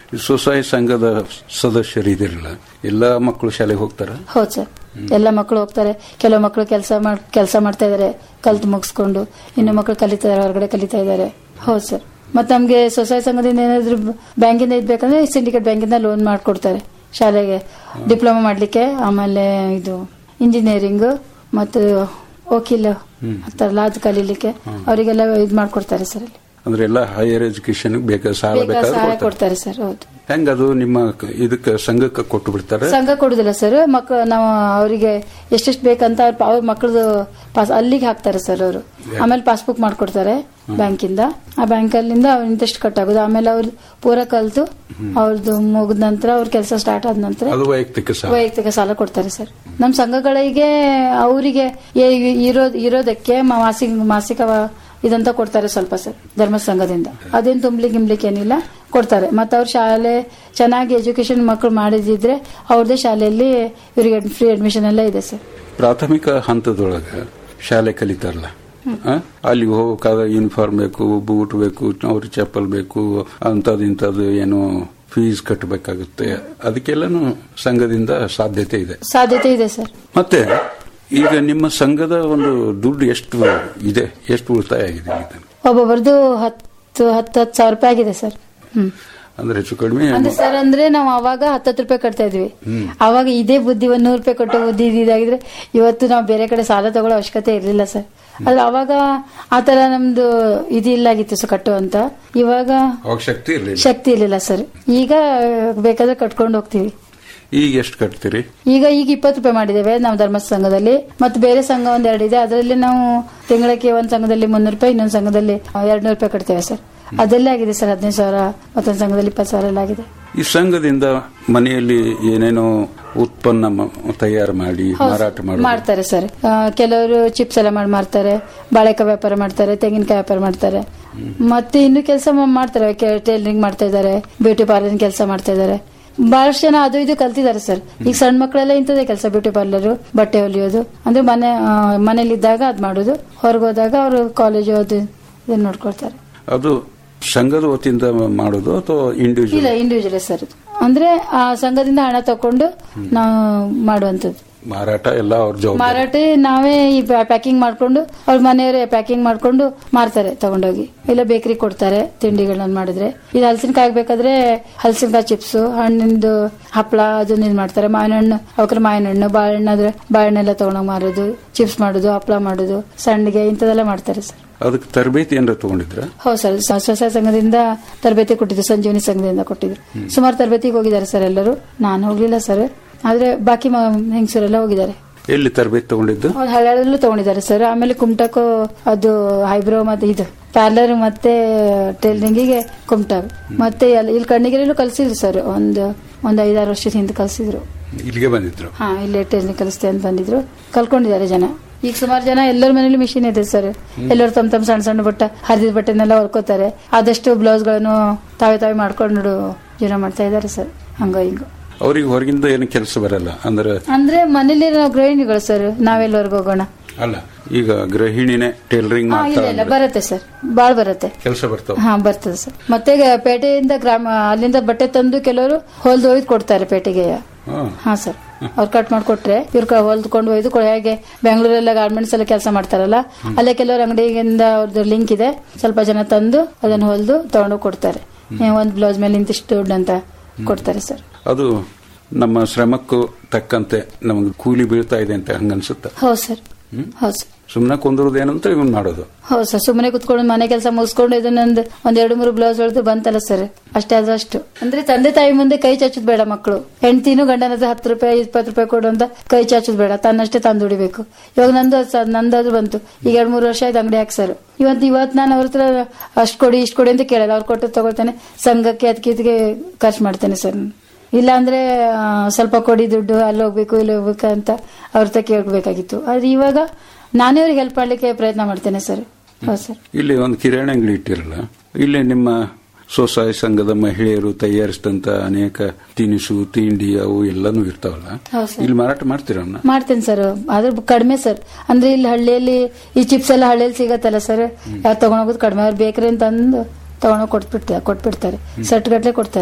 ಈ ಸ್ವಸಹಾಯ ಸಂಘದ ಸದಸ್ಯರಿದಿರಲ್ಲ ಎಲ್ಲಾ ಮಕ್ಕಳು ಶಾಲೆಗೆ ಹೋಗ್ತಾರ ಹೌದು ಸರ್ ಎಲ್ಲ ಮಕ್ಕಳು ಹೋಗ್ತಾರೆ ಕೆಲವು ಮಕ್ಕಳು ಕೆಲಸ ಮಾಡ್ ಕೆಲಸ ಮಾಡ್ತಾ ಇದಾರೆ ಕಲ್ತು ಮುಗಿಸ್ಕೊಂಡು ಇನ್ನು ಮಕ್ಕಳು ಕಲಿತಾ ಇದಾರೆ ಹೊರಗಡೆ ಕಲಿತಾ ಇದಾರೆ ಹೌದು ಸರ್ ಮತ್ತೆ ನಮ್ಗೆ ಸ್ವಸಹಾಯ ಸಂಘದಿಂದ ಏನಾದ್ರು ಬ್ಯಾಂಕಿಂದ ಇದ್ಬೇಕಂದ್ರೆ ಸಿಂಡಿಕೇಟ್ ಬ್ಯಾಂಕಿಂದ ಲೋನ್ ಮಾಡ್ಕೊಡ್ತಾರೆ ಶಾಲೆಗೆ ಡಿಪ್ಲೊಮಾ ಮಾಡ್ಲಿಕ್ಕೆ ಆಮೇಲೆ ಇದು ಇಂಜಿನಿಯರಿಂಗ್ ಮತ್ತು ವಕೀಲ ಅಂತಾರಲ್ಲ ಅದು ಕಲೀಲಿಕ್ಕೆ ಅವರಿಗೆಲ್ಲ ಇದು ಮಾಡ್ಕೊಡ್ತಾರೆ ಸರ್ ಅಲ್ಲಿ ಅಂದ್ರೆ ಎಲ್ಲ ಹೈಯರ್ ಎಜುಕೇಶನ್ ಬೇಕಾದ ಸಾಲ ಬೇಕಾದ ಬೇಕಾದ್ರೆ ಸಹಾಯ ಕೊಡ್ತಾರೆ ಕೊಡ್ತಾರೆ ಸರ್ ಹೌದು ಹೆಂಗದು ನಿಮ್ಮ ಕ- ಇದಕ್ಕೆ ಸಂಘಕ್ಕೆ ಕೊಟ್ಟು ಬಿಡ್ತಾರೆ ಸಂಘ ಕೊಡುದಿಲ್ಲ ಸರ್ ಮಕ್ಕ ನಾವು ಅವರಿಗೆ ಎಷ್ಟೆಷ್ಟು ಬೇಕಂತ ಅವ್ರ ಅವ್ರ ಮಕ್ಕಳದು ಪಾಸ್ ಅಲ್ಲಿಗೆ ಹಾಕ್ತಾರೆ ಸರ್ ಅವರು ಆಮೇಲೆ ಪಾಸ್ಬುಕ್ ಮಾಡ್ಕೊಡ್ತಾರೆ ಬ್ಯಾಂಕಿಂದ ಆ ಬ್ಯಾಂಕಲ್ಲಿಂದ ಅವ್ರ ಇಂಟ್ರೆಸ್ಟ್ ಕಟ್ ಆಗುದು ಆಮೇಲೆ ಅವ್ರು ಪೂರ ಕಲ್ತು ಅವ್ರದ್ದು ಮುಗಿದ ನಂತರ ಅವ್ರ ಕೆಲಸ ಸ್ಟಾರ್ಟ್ ಆದ ನಂತರ ಅದು ವೈಯಕ್ತಿಕ ಸಾಲ ವೈಯಕ್ತಿಕ ಸಾಲ ಕೊಡ್ತಾರೆ ಸರ್ ನಮ್ಮ ಸಂಘಗಳಿಗೆ ಅವರಿಗೆ ಇರೋ ಇರೋದಕ್ಕೆ ಮ- ಮಾಸಿಕ ಮಾಸಿಕ ವ- ಇದಂತ ಕೊಡ್ತಾರೆ ಸ್ವಲ್ಪ ಸರ್ ಧರ್ಮ ಸಂಘದಿಂದ ಅದೇನು ತುಂಬ್ಲಿಕ್ಕೆ ಗಿಂಬ್ಲಿಕ್ಕೆ ಏನಿಲ್ಲ ಕೊಡ್ತಾರೆ ಮತ್ತೆ ಅವ್ರ ಶಾಲೆ ಚೆನ್ನಾಗಿ ಎಜುಕೇಶನ್ ಮಕ್ಕಳು ಮಾಡಿದಿದ್ರೆ ಅವ್ರದ್ದೇ ಶಾಲೆಯಲ್ಲಿ ಇವರಿಗೆ ಫ್ರೀ ಅಡ್ಮಿಷನ್ ಎಲ್ಲ ಇದೆ ಸರ್ ಪ್ರಾಥಮಿಕ ಹಂತದೊಳಗ ಶಾಲೆ ಕಲಿತಾರಲ್ಲ ಆ? ಅಲ್ಲಿ ಹೋಗಬೇಕಾದ ಯೂನಿಫಾರ್ಮ್ ಬೇಕು ಬೂಟ್ ಬೇಕು ಅವ್ರ ಚಪ್ಪಲ್ ಬೇಕು ಅಂತದ್ ಇಂಥದ್ದು ಏನು ಫೀಸ್ ಕಟ್ಟಬೇಕಾಗುತ್ತೆ ಅದಕ್ಕೆಲ್ಲನೂ ಸಂಘದಿಂದ ಸಾಧ್ಯತೆ ಇದೆ ಸಾಧ್ಯತೆ ಇದೆ ಸರ್ ಮತ್ತೆ ಈಗ ನಿಮ್ಮ ಸಂಘದ ಒಂದು ದುಡ್ಡು ಎಷ್ಟು ಇದೆ ಎಷ್ಟು ಉಳಿತಾಯ ಆಗಿದೆ ಈಗ? ಒಬ್ಬೊಬ್ಬರದು ಹತ್ತು ಹತ್ತು ಹತ್ತು ಸಾವಿರ ರೂಪಾಯಿ ಆಗಿದೆ ಸರ್ ಹ್ಮ್ ಅಂದ್ರೆ ಹೆಚ್ಚು ಕಡಿಮೆ ಅಂದ್ರೆ ಸರ್ ಅಂದ್ರೆ ನಾವು ಅವಾಗ ಹತ್ತತ್ತು ರೂಪಾಯಿ ಕಟ್ತಾ ಇದ್ವಿ ಅವಾಗ ಇದೇ ಬುದ್ಧಿ ಒಂದ್ ನೂರು ರೂಪಾಯಿ ಕೊಟ್ಟು ಬುದ್ಧಿ ಇದಾಗಿದ್ರೆ ಇವತ್ತು ನಾವು ಬೇರೆ ಕಡೆ ಸಾಲ ತಗೊಳ್ಳೋ ಅವಶ್ಯಕತೆ ಇರಲಿಲ್ಲ ಸರ್ ಆದ್ರೆ ಅವಾಗ ಆತರ ನಮ್ದು ಇದಿಲ್ಲಾಗಿತ್ತು ಸರ್ ಕಟ್ಟುವಂತ ಇವಾಗ ಅವಾಗ ಶಕ್ತಿ ಇರಲಿಲ್ಲ ಶಕ್ತಿ ಇರ್ಲಿಲ್ಲ ಸರ್ ಈಗ ಬೇಕಾದ್ರೆ ಕಟ್ಕೊಂಡು ಹೋಗ್ತೀವಿ ಈಗ ಎಷ್ಟು ಕಟ್ತೀರಿ ಈಗ ಈಗ ಇಪ್ಪತ್ತು ರೂಪಾಯಿ ಮಾಡಿದ್ದೇವೆ ನಾವು ಧರ್ಮ ಸಂಘದಲ್ಲಿ ಮತ್ತೆ ಬೇರೆ ಸಂಘ ಒಂದ್ ಎರಡು ಇದೆ ಅದರಲ್ಲಿ ನಾವು ತಿಂಗಳಿಗೆ ಒಂದ್ ಸಂಘದಲ್ಲಿ ಮುನ್ನೂರು ರೂಪಾಯಿ ಇನ್ನೊಂದು ಸಂಘದಲ್ಲಿ ಎರಡ್ನೂರು ರೂಪಾಯಿ ಕಟ್ತೇವೆ ಸರ್ ಅದೆಲ್ಲ ಆಗಿದೆ ಸರ್ ಹದಿನೈದು ಸಾವಿರ ಮತ್ತೊಂದು ಸಂಘದಲ್ಲಿ ಇಪ್ಪತ್ತು ಸಾವಿರ ಎಲ್ಲ ಆಗಿದೆ ಈ ಸಂಘದಿಂದ ಮನೆಯಲ್ಲಿ ಏನೇನೋ ಉತ್ಪನ್ನ ಮ- ತಯಾರು ಮಾಡಿ ಮಾರಾಟ ಮಾಡಿ ಮಾಡ್ತಾರೆ ಸರ್ ಆ, ಕೆಲವರು ಚಿಪ್ಸ್ ಎಲ್ಲ ಮಾಡಿ ಮಾರ್ತಾರೆ ಬಾಳೆಕಾಯಿ ವ್ಯಾಪಾರ ಮಾಡ್ತಾರೆ ತೆಂಗಿನಕಾಯಿ ವ್ಯಾಪಾರ ಮಾಡ್ತಾರೆ ಮತ್ತೆ ಇನ್ನು ಕೆಲಸ ಮಾಡ್ತಾರೆ ಟೈಲರಿಂಗ್ ಮಾಡ್ತಾ ಇದ್ದಾರೆ ಬ್ಯೂಟಿ ಪಾರ್ಲರ್ ಕೆಲಸ ಮಾಡ್ತಾ ಇದ್ದಾರೆ ಬಹಳಷ್ಟು ಜನ ಅದು ಇದು ಕಲ್ತಿದ್ದಾರೆ ಸರ್ ಈಗ ಸಣ್ಣ ಮಕ್ಕಳೆಲ್ಲ ಇಂಥದೇ ಕೆಲಸ ಬ್ಯೂಟಿ ಪಾರ್ಲರ್ ಬಟ್ಟೆ ಹೊಲಿಯೋದು ಅಂದ್ರೆ ಮನೆ ಆ, ಮನೇಲಿದ್ದಾಗ ಅದ್ ಮಾಡೋದು ಹೊರಗೆ ಹೋದಾಗ ಅವರು ಕಾಲೇಜು ಅದು ಇದನ್ನ ನೋಡ್ಕೊಳ್ತಾರೆ ಅದು ಸಂಘದ ವತಿಯಿಂದ ಮಾಡೋದು ಅಥವಾ ಇಲ್ಲ ಇಂಡಿವಿಜುವಲ್ ಇಂಡಿವಿಜುವಲ್ ಸರ್ ಇದು. ಅಂದ್ರೆ ಆ ಸಂಘದಿಂದ ಹಣ ತಕೊಂಡು ನಾವು ಮಾಡುವಂತದ್ದು ಮಾರಾಟ ಎಲ್ಲ ಅವ್ರ ಜವಾಬ್ದಾರಿ ಮಾರಾಟ ನಾವೇ ಈ ಪ್ಯಾಕಿಂಗ್ ಮಾಡ್ಕೊಂಡು ಅವ್ರ ಮನೆಯವರೇ ಪ್ಯಾಕಿಂಗ್ ಮಾಡ್ಕೊಂಡು ಮಾರ್ತಾರೆ ತಗೊಂಡೋಗಿ ಇಲ್ಲ ಬೇಕರಿ ಕೊಡ್ತಾರೆ ತಿಂಡಿಗಳನ್ನ ಮಾಡಿದ್ರೆ ಇದು ಹಲಸಿನಕಾಯಿ ಬೇಕಾದ್ರೆ ಹಲಸಿನಕಾಯಿ ಚಿಪ್ಸ್ ಹಣ್ಣಿಂದು ಹಪ್ಪಳ ಅದನ್ನ ಇದ್ ಮಾಡ್ತಾರೆ ಮಾವಿನ ಹಣ್ಣು ಅವಕ್ರ ಮಾವಿನ ಹಣ್ಣು ಬಾಳೆಹಣ್ಣು ಆದ್ರೆ ಬಾಳೆಹಣ್ಣೆಲ್ಲ ತಗೊಂಡೋಗಿ ಮಾರೋದು ಚಿಪ್ಸ್ ಮಾಡೋದು ಹಪ್ಪಳ ಮಾಡೋದು ಸಂಡಿಗೆ ಇಂಥದೆಲ್ಲ ಮಾಡ್ತಾರೆ ಸರ್ ಅದಕ್ಕೆ ತರಬೇತಿ ಏನಾರ ತಗೊಂಡಿದ್ರ ಹೌದು ಸರ್ ಸ- ಸ್ವಸಹಾಯ ಸಂಘದಿಂದ ತರಬೇತಿ ಕೊಟ್ಟಿದ್ರು ಸಂಜೀವನಿ ಸಂಘದಿಂದ ಕೊಟ್ಟಿದ್ರು ಸುಮಾರು ತರಬೇತಿಗೆ ಹೋಗಿದ್ದಾರೆ ಸರ್ ಎಲ್ಲರೂ ನಾನು ಹೋಗ್ಲಿಲ್ಲ ಸರ್ ಆದ್ರೆ ಬಾಕಿ ಮ- ಹೆಂಗಸರೆಲ್ಲ ಹೋಗಿದ್ದಾರೆ ಎಲ್ಲಿ ತರಬೇತಿ ತಗೊಂಡಿದ್ದು ಅವ್ರು ಹಳ್ಯಾಳದಲ್ಲೂ ತಗೊಂಡಿದ್ದಾರೆ ಸರ್ ಆಮೇಲೆ ಕುಮಟಕ್ಕೂ ಅದು ಐಬ್ರೋ ಮತ್ತೆ ಇದು ಪಾರ್ಲರ್ ಮತ್ತೆ ಟೈಲರಿಂಗಿಗೆ ಕುಮಟಾಗ್ ಮತ್ತೆ ಎಲ್- ಇಲ್ಲಿ ಕಣ್ಣಿಗೆರೆಲ್ಲೂ ಕಲ್ಸಿದ್ರು ಸರ್ ಒಂದು ಒಂದು ಐದಾರು ವರ್ಷದ ಹಿಂದೆ ಕಲ್ಸಿದ್ರು ಇಲ್ಲಿಗೆ ಬಂದಿದ್ರು ಹಾ ಇಲ್ಲೇ ಟೈಲರಿಂಗ್ ಕಲಿಸ್ತೆ ಅಂತ ಬಂದಿದ್ರು ಕಲ್ಕೊಂಡಿದ್ದಾರೆ ಜನ ಈಗ ಸುಮಾರು ಜನ ಎಲ್ಲರ ಮನೇಲಿ ಮಿಷಿನ್ ಇದೆ ಸರ್ ಎಲ್ಲರೂ ತಮ್ಮ ತಮ್ಮ ಸಣ್ಣ ಸಣ್ಣ ಬಟ್ಟ ಹರಿದ ಬಟ್ಟೆನೆಲ್ಲ ಹೊರ್ಕೋತಾರೆ ಆದಷ್ಟು ಬ್ಲೌಸ್ ಗಳನ್ನು ತಾವೇ ತಾವೇ ಮಾಡ್ಕೊಂಡು ಜೀವನ ಮಾಡ್ತಾ ಇದ್ದಾರೆ ಸರ್ ಹಂಗ ಹಿಂಗ ಅವ್ರಿಗೆ ಹೊರಗಿಂದ ಏನು ಕೆಲಸ ಬರಲ್ಲ ಅಂದ್ರೆ ಅಂದ್ರೆ ಮನೇಲಿ ನಾವು ಗೃಹಿಣಿಗಳು ಸರ್ ನಾವೆಲ್ಲವರೆಗೂ ಹೋಗೋಣ ಅಲ್ಲ ಈಗ ಗೃಹಿಣಿನೇ ಟೈಲರಿಂಗ್ ಹಾ, ಇಲ್ಲ ಇಲ್ಲ ಬರುತ್ತೆ ಸರ್ ಬಾಳ್ ಬರುತ್ತೆ ಕೆಲಸ ಬರ್ತಾವ ಹಾ ಬರ್ತದೆ ಸರ್ ಮತ್ತೆ ಗ- ಪೇಟೆಯಿಂದ ಗ್ರಾಮ ಅಲ್ಲಿಂದ ಬಟ್ಟೆ ತಂದು ಕೆಲವರು ಹೊಲ್ದು ಒಯ್ದು ಕೊಡ್ತಾರೆ ಪೇಟೆಗೆ ಹಾ. ಹಾ ಸರ್ ಅವ್ರು ಕಟ್ ಮಾಡ್ಕೊಟ್ರೆ ಇವ್ರು ಹೊಲ್ದ್ಕೊಂಡು ಒಯ್ದು ಕೊಡ ಹೇಗೆ ಬೆಂಗಳೂರೆಲ್ಲ ಗಾರ್ಮೆಂಟ್ಸ್ ಎಲ್ಲ ಕೆಲಸ ಮಾಡ್ತಾರಲ್ಲ ಅಲ್ಲೇ ಕೆಲವರು ಅಂಗಡಿಯಿಂದ ಅವ್ರದ್ದು ಲಿಂಕ್ ಇದೆ ಸ್ವಲ್ಪ ಜನ ತಂದು ಅದನ್ನ ಹೊಲ್ದು ತಗೊಂಡು ಕೊಡ್ತಾರೆ ಏ, ಒಂದ್ ಬ್ಲೌಸ್ ಮೇಲೆ ಇಂತಿಷ್ಟು ದುಡ್ಡು ಅಂತ ಕೊಡ್ತಾರೆ ಸರ್ ಅದು ನಮ್ಮ ಶ್ರಮಕ್ಕೂ ತಕ್ಕಂತೆ ನಮಗೆ ಕೂಲಿ ಬೀಳ್ತಾ ಇದೆ ಅಂತ ಹಂಗನ್ಸುತ್ತ ಹೌದು ಸರ್ ಹೌದು ಸರ್ ಸುಮ್ಮನೆ ಕುಂದಿರೋದೇನಂತ ಇವನ್ ಮಾಡೋದು ಹೌದು ಸರ್ ಸುಮ್ಮನೆ ಕುತ್ಕೊಂಡು ಮನೆ ಕೆಲಸ ಮುಗಿಸ್ಕೊಂಡು ಇದನ್ನೊಂದು ಒಂದ್ ಎರಡು ಮೂರು ಬ್ಲೌಸ್ ಹೊಡೆದು ಬಂತಲ್ಲ ಸರ್ ಅಷ್ಟೇ ಆದ್ರೂ ಅಷ್ಟು ಅಂದ್ರೆ ತಂದೆ ತಾಯಿ ಮುಂದೆ ಕೈ ಚಾಚುದ್ ಬೇಡ ಮಕ್ಕಳು ಹೆಂಡತಿನೂ ಗಂಡನ ಹತ್ರ ಹತ್ತು ರೂಪಾಯಿ ಇಪ್ಪತ್ತು ರೂಪಾಯಿ ಕೊಡು ಅಂತ ಕೈ ಚಾಚುದ್ ಬೇಡ ತನ್ನಷ್ಟೇ ತಂದು ದುಡಿಬೇಕು ಇವಾಗ ನಂದು ಸ- ನಂದಾದ್ರು ಬಂತು ಈಗ ಎರಡ್ ಮೂರು ವರ್ಷ ಆಯ್ತು ಅಂಗಡಿ ಹಾಕ್ಸರ್ ಇವತ್ತು ಇವತ್ತು ನಾನು ಅವ್ರ ಹತ್ರ ಅಷ್ಟು ಕೊಡಿ ಇಷ್ಟು ಕೊಡಿ ಅಂತ ಕೇಳಲ್ಲ ಅವ್ರು ಕೊಟ್ಟು ತಗೊಳ್ತೇನೆ ಸಂಘಕ್ಕೆ ಅದಕ್ಕೆ ಇದಕ್ಕೆ ಖರ್ಚು ಮಾಡ್ತೇನೆ ಸರ್ ಇಲ್ಲ ಅಂದ್ರೆ ಆ, ಸ್ವಲ್ಪ ಕೊಡಿ ದುಡ್ಡು ಅಲ್ಲಿ ಹೋಗ್ಬೇಕು ಇಲ್ಲಿ ಹೋಗ್ಬೇಕು ಅಂತ ಅವ್ರ ಹತ್ರ ಕೇಳ್ಬೇಕಾಗಿತ್ತು ಆದ್ರೆ ಇವಾಗ ನಾನೇ ಅವ್ರಿಗೆ ಹೆಲ್ಪ್ ಮಾಡ್ಲಿಕ್ಕೆ ಪ್ರಯತ್ನ ಮಾಡ್ತೇನೆ ಸರ್ ಹೌದು ಸರ್ ಇಲ್ಲಿ ಒಂದು ಕಿರಾಣಿ ಅಂಗಡಿ ಇಟ್ಟಿರಲ್ಲ ಇಲ್ಲಿ ನಿಮ್ಮ ಸ್ವಸಹಾಯ ಸಂಘದ ಮಹಿಳೆಯರು ತಯಾರಿಸಿದಂತ ಅನೇಕ ತಿನಿಸು ತಿಂಡಿ ಅವು ಎಲ್ಲಾನು ಇರ್ತಾವಲ್ಲ ಹೌದು ಸರ್. ಇಲ್ಲಿ ಮಾರಾಟ ಮಾಡ್ತೀರನ್ನ ಮಾಡ್ತೇನೆ ಸರ್ ಆದ್ರೆ ಕಡಿಮೆ ಸರ್ ಅಂದ್ರೆ ಇಲ್ಲಿ ಹಳ್ಳಿಯಲ್ಲಿ ಈ ಚಿಪ್ಸ್ ಎಲ್ಲ ಹಳ್ಳಿಯಲ್ಲಿ ಸಿಗತ್ತಲ್ಲ ಸರ್ ಯಾರು ತಗೊಂಡೋಗೋದು ಕಡಿಮೆ ಅವ್ರು ಬೇಕ್ರಿ ಅಂತ ಅಂದು ತಗೊಂಡೋಗಿ ಕೊಟ್ಬಿಡ್ತಾರೆ ಕೊಟ್ಬಿಡ್ತಾರೆ ಸೆಟ್ ಗಟ್ಲೆ ಕೊಡ್ತಾರೆ ಅವ್ರು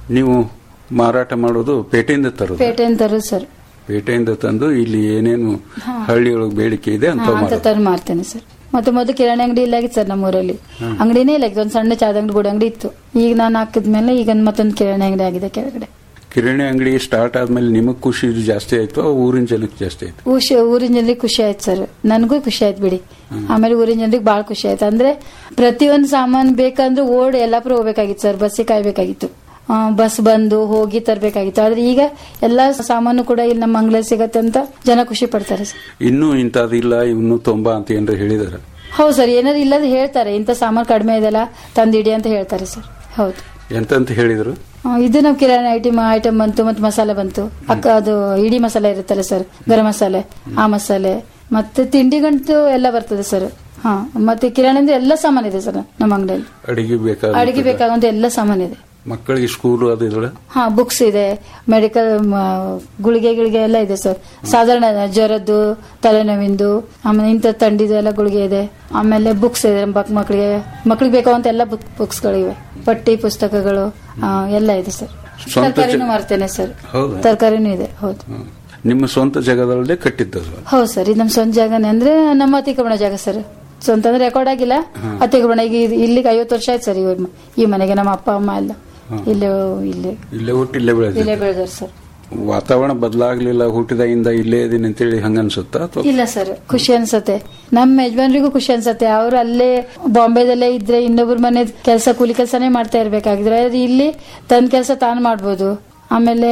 ನೀವು ಮಾರಾಟ ಮಾಡೋದು ಪೇಟೆಯಿಂದ ತರೋದು ಪೇಟೆಯಿಂದ ತರೋದು ಸರ್ ಪೇಟೆಯಿಂದ ತಂದು ಇಲ್ಲಿ ಏನೇನು ಹಳ್ಳಿಯೊಳಗೆ ಬೇಡಿಕೆ ಇದೆ ಅಂತ ಹಾ, ಅಂತ ಮಾರೋದು ತಂದು ಮಾರ್ತೇನೆ ಸರ್ ಮತ್ತೆ ಮೊದಲು ಕಿರಾಣಿ ಅಂಗಡಿ ಇಲ್ಲ ಆಗಿತ್ತು ಸರ್ ನಮ್ಮೂರಲ್ಲಿ ಅಂಗಡಿನೇ ಇಲ್ಲ ಒಂದು ಸಣ್ಣ ಚಾದ ಅಂಗಡಿ ಗುಡಿ ಅಂಗಡಿ ಇತ್ತು ಈಗ ನಾನು ಹಾಕಿದ್ಮೇಲೆ ಈಗ ಮತ್ತೊಂದು ಕಿರಾಣಿ ಅಂಗಡಿ ಆಗಿದೆ ಕೆಳಗಡೆ ಕಿರಾಣಿ ಅಂಗಡಿ ಸ್ಟಾರ್ಟ್ ಆದ್ಮೇಲೆ ನಿಮಗ್ ಖುಷಿ ಜಾಸ್ತಿ ಆಯ್ತು ಆ ಊರಿನ ಜನಕ್ಕೆ ಜಾಸ್ತಿ ಆಯ್ತು ಊಶ ಊರಿನ ಜನರಿಗೆ ಖುಷಿ ಆಯ್ತು ಸರ್ ನನಗೂ ಖುಷಿ ಆಯ್ತು ಬಿಡಿ ಆಮೇಲೆ ಊರಿನ ಜನರಿಗೆ ಬಹಳ ಖುಷಿ ಆಯ್ತು ಅಂದ್ರೆ ಪ್ರತಿಯೊಂದು ಸಾಮಾನು ಬೇಕಂದ್ರೆ ಓಡ್ ಎಲ್ಲಾಪುರ ಹೋಗ್ಬೇಕಾಗಿತ್ತು ಸರ್ ಬಸ್ಸಿಗೆ ಕಾಯ್ಬೇಕಾಗಿತ್ತು ಆ, ಬಸ್ ಬಂದು ಹೋಗಿ ತರಬೇಕಾಗಿತ್ತು ಆದ್ರೆ ಈಗ ಎಲ್ಲಾ ಸಾಮಾನು ಕೂಡ ಇಲ್ಲಿ ನಮ್ಮ ಅಂಗ್ಳಲ್ಲಿ ಸಿಗತ್ತೆ ಅಂತ ಜನ ಖುಷಿ ಪಡ್ತಾರೆ ಸರ್ ಇನ್ನೂ ಇಂಥದಿಲ್ಲ ಇನ್ನು ತೊಂಬ ಅಂತ ಏನಾರ ಹೇಳಿದಾರೆ ಹೌದು ಸರ್ ಏನಾದ್ರು ಇಲ್ಲದ ಹೇಳ್ತಾರೆ ಇಂಥ ಸಾಮಾನು ಕಡಿಮೆ ಇದೆಲ್ಲ ತಂದಿಡಿ ಅಂತ ಹೇಳ್ತಾರೆ ಸರ್ ಹೌದು ಎಂತಂತ ಹೇಳಿದ್ರು ಆ, ಇದು ನಾವು ಕಿರಾಣಿ ಐಟಮ್ ಐಟಮ್ ಬಂತು ಮತ್ತೆ ಮಸಾಲೆ ಬಂತು ಅಕ್ಕ ಅದು ಇಡೀ ಮಸಾಲೆ ಇರುತ್ತಲ್ಲ ಸರ್ ಗರಂ ಮಸಾಲೆ ಆ ಮಸಾಲೆ ಮತ್ತೆ ತಿಂಡಿಗಂತೂ ಎಲ್ಲ ಬರ್ತದೆ ಸರ್ ಹಾ ಮತ್ತೆ ಕಿರಾಣಿ ಅಂದ್ರೆ ಎಲ್ಲ ಸಾಮಾನು ಇದೆ ಸರ್ ನಮ್ಮ ಅಂಗಡಿಯಲ್ಲಿ ಅಡಿಗೆ ಬೇಕಾದ ಅಡಿಗೆ ಬೇಕಾಗುವಂತ ಎಲ್ಲ ಸಾಮಾನು ಇದೆ ಮಕ್ಕಳಿಗೆ ಸ್ಕೂಲು ಅದು ಇದ್ರೆ ಹಾ ಬುಕ್ಸ್ ಇದೆ ಮೆಡಿಕಲ್ ಗುಳಿಗೆ ಗಿಳಿಗೆ ಎಲ್ಲ ಇದೆ ಸರ್ ಸಾಧಾರಣ ಜ್ವರದ್ದು ತಲೆನೋವಿಂದು ಆಮೇಲೆ ಇಂಥ ತಂಡಿದು ಎಲ್ಲ ಗುಳಿಗೆ ಇದೆ ಆಮೇಲೆ ಬುಕ್ಸ್ ಇದೆ ಮಕ್ ಮಕ್ಕಳಿಗೆ ಮಕ್ಕಳಿಗೆ ಬೇಕಾಗುವಂತ ಎಲ್ಲ ಬುಕ್ಸ್ಗಳಿವೆ ಪಟ್ಟಿ ಪುಸ್ತಕಗಳು ಆ, ಎಲ್ಲ ಇದೆ ಸರ್ ಸ್ವಂತ ತರಕಾರಿನೂ ಜ- ಮಾರ್ತೇನೆ ಸರ್ ಹೌದಾ? ತರಕಾರಿನೂ ಇದೆ ಹೌದು ಹ್ಮ್. ನಿಮ್ಮ ಸ್ವಂತ ಜಾಗದಲ್ಲೇ ಕಟ್ಟಿದ್ದದು ಹೌದು ಸರ್ ಇದು ನಮ್ಮ ಸ್ವಂತ ಜಾಗನೇ ಅಂದ್ರೆ ನಮ್ಮ ಅತಿಕ್ರಮಣ ಜಾಗ ಸರ್ ಸ್ವಂತ ಅಂದ್ರೆ ರೆಕಾರ್ಡ್ ಆಗಿಲ್ಲ ಅತಿಕ್ರಮಣ ಈಗ ಇದು- ಇಲ್ಲಿಗೆ ಐವತ್ತು ವರ್ಷ ಆಯ್ತು ಸರ್ ಇವ- ಈ ಮನೆಗೆ ನಮ್ಮ ಅಪ್ಪ ಅಮ್ಮ ಎಲ್ಲ ಇಲ್ಲೇ ಇಲ್ಲೇ ಇಲ್ಲೇ ಹುಟ್ಟಿ ಇಲ್ಲೇ ಇಲ್ಲೇ ಬೆಳೆದ ಬೆಳೆದಾರೆ ಸರ್ ವಾತಾವರಣ ಬದಲಾಗ್ಲಿಲ್ಲ ಹುಟ್ಟಿದಾಗಿಂದ ಇಲ್ಲೇ ಇದೀನಿ ಅಂತೇಳಿ ಹಂಗ ಅನ್ಸುತ್ತಾ ಅಥವಾ ಇಲ್ಲ ಸರ್ ಖುಷಿ ಅನ್ಸತ್ತೆ ನಮ್ಮ ಯಜಮಾನ್ರಿಗೂ ಖುಷಿ ಅನ್ಸತ್ತೆ ಅವ್ರು ಅಲ್ಲೇ ಬಾಂಬೆದಲ್ಲೇ ಇದ್ರೆ ಇನ್ನೊಬ್ರ ಮನೆ ಕೆಲಸ ಕೂಲಿ ಕೆಲಸನೇ ಮಾಡ್ತಾ ಇರ್ಬೇಕಾಗಿದ್ರೆ ಆದ್ರೆ ಇಲ್ಲಿ ತನ್ನ ಕೆಲಸ ತಾನು ಮಾಡ್ಬೋದು ಆಮೇಲೆ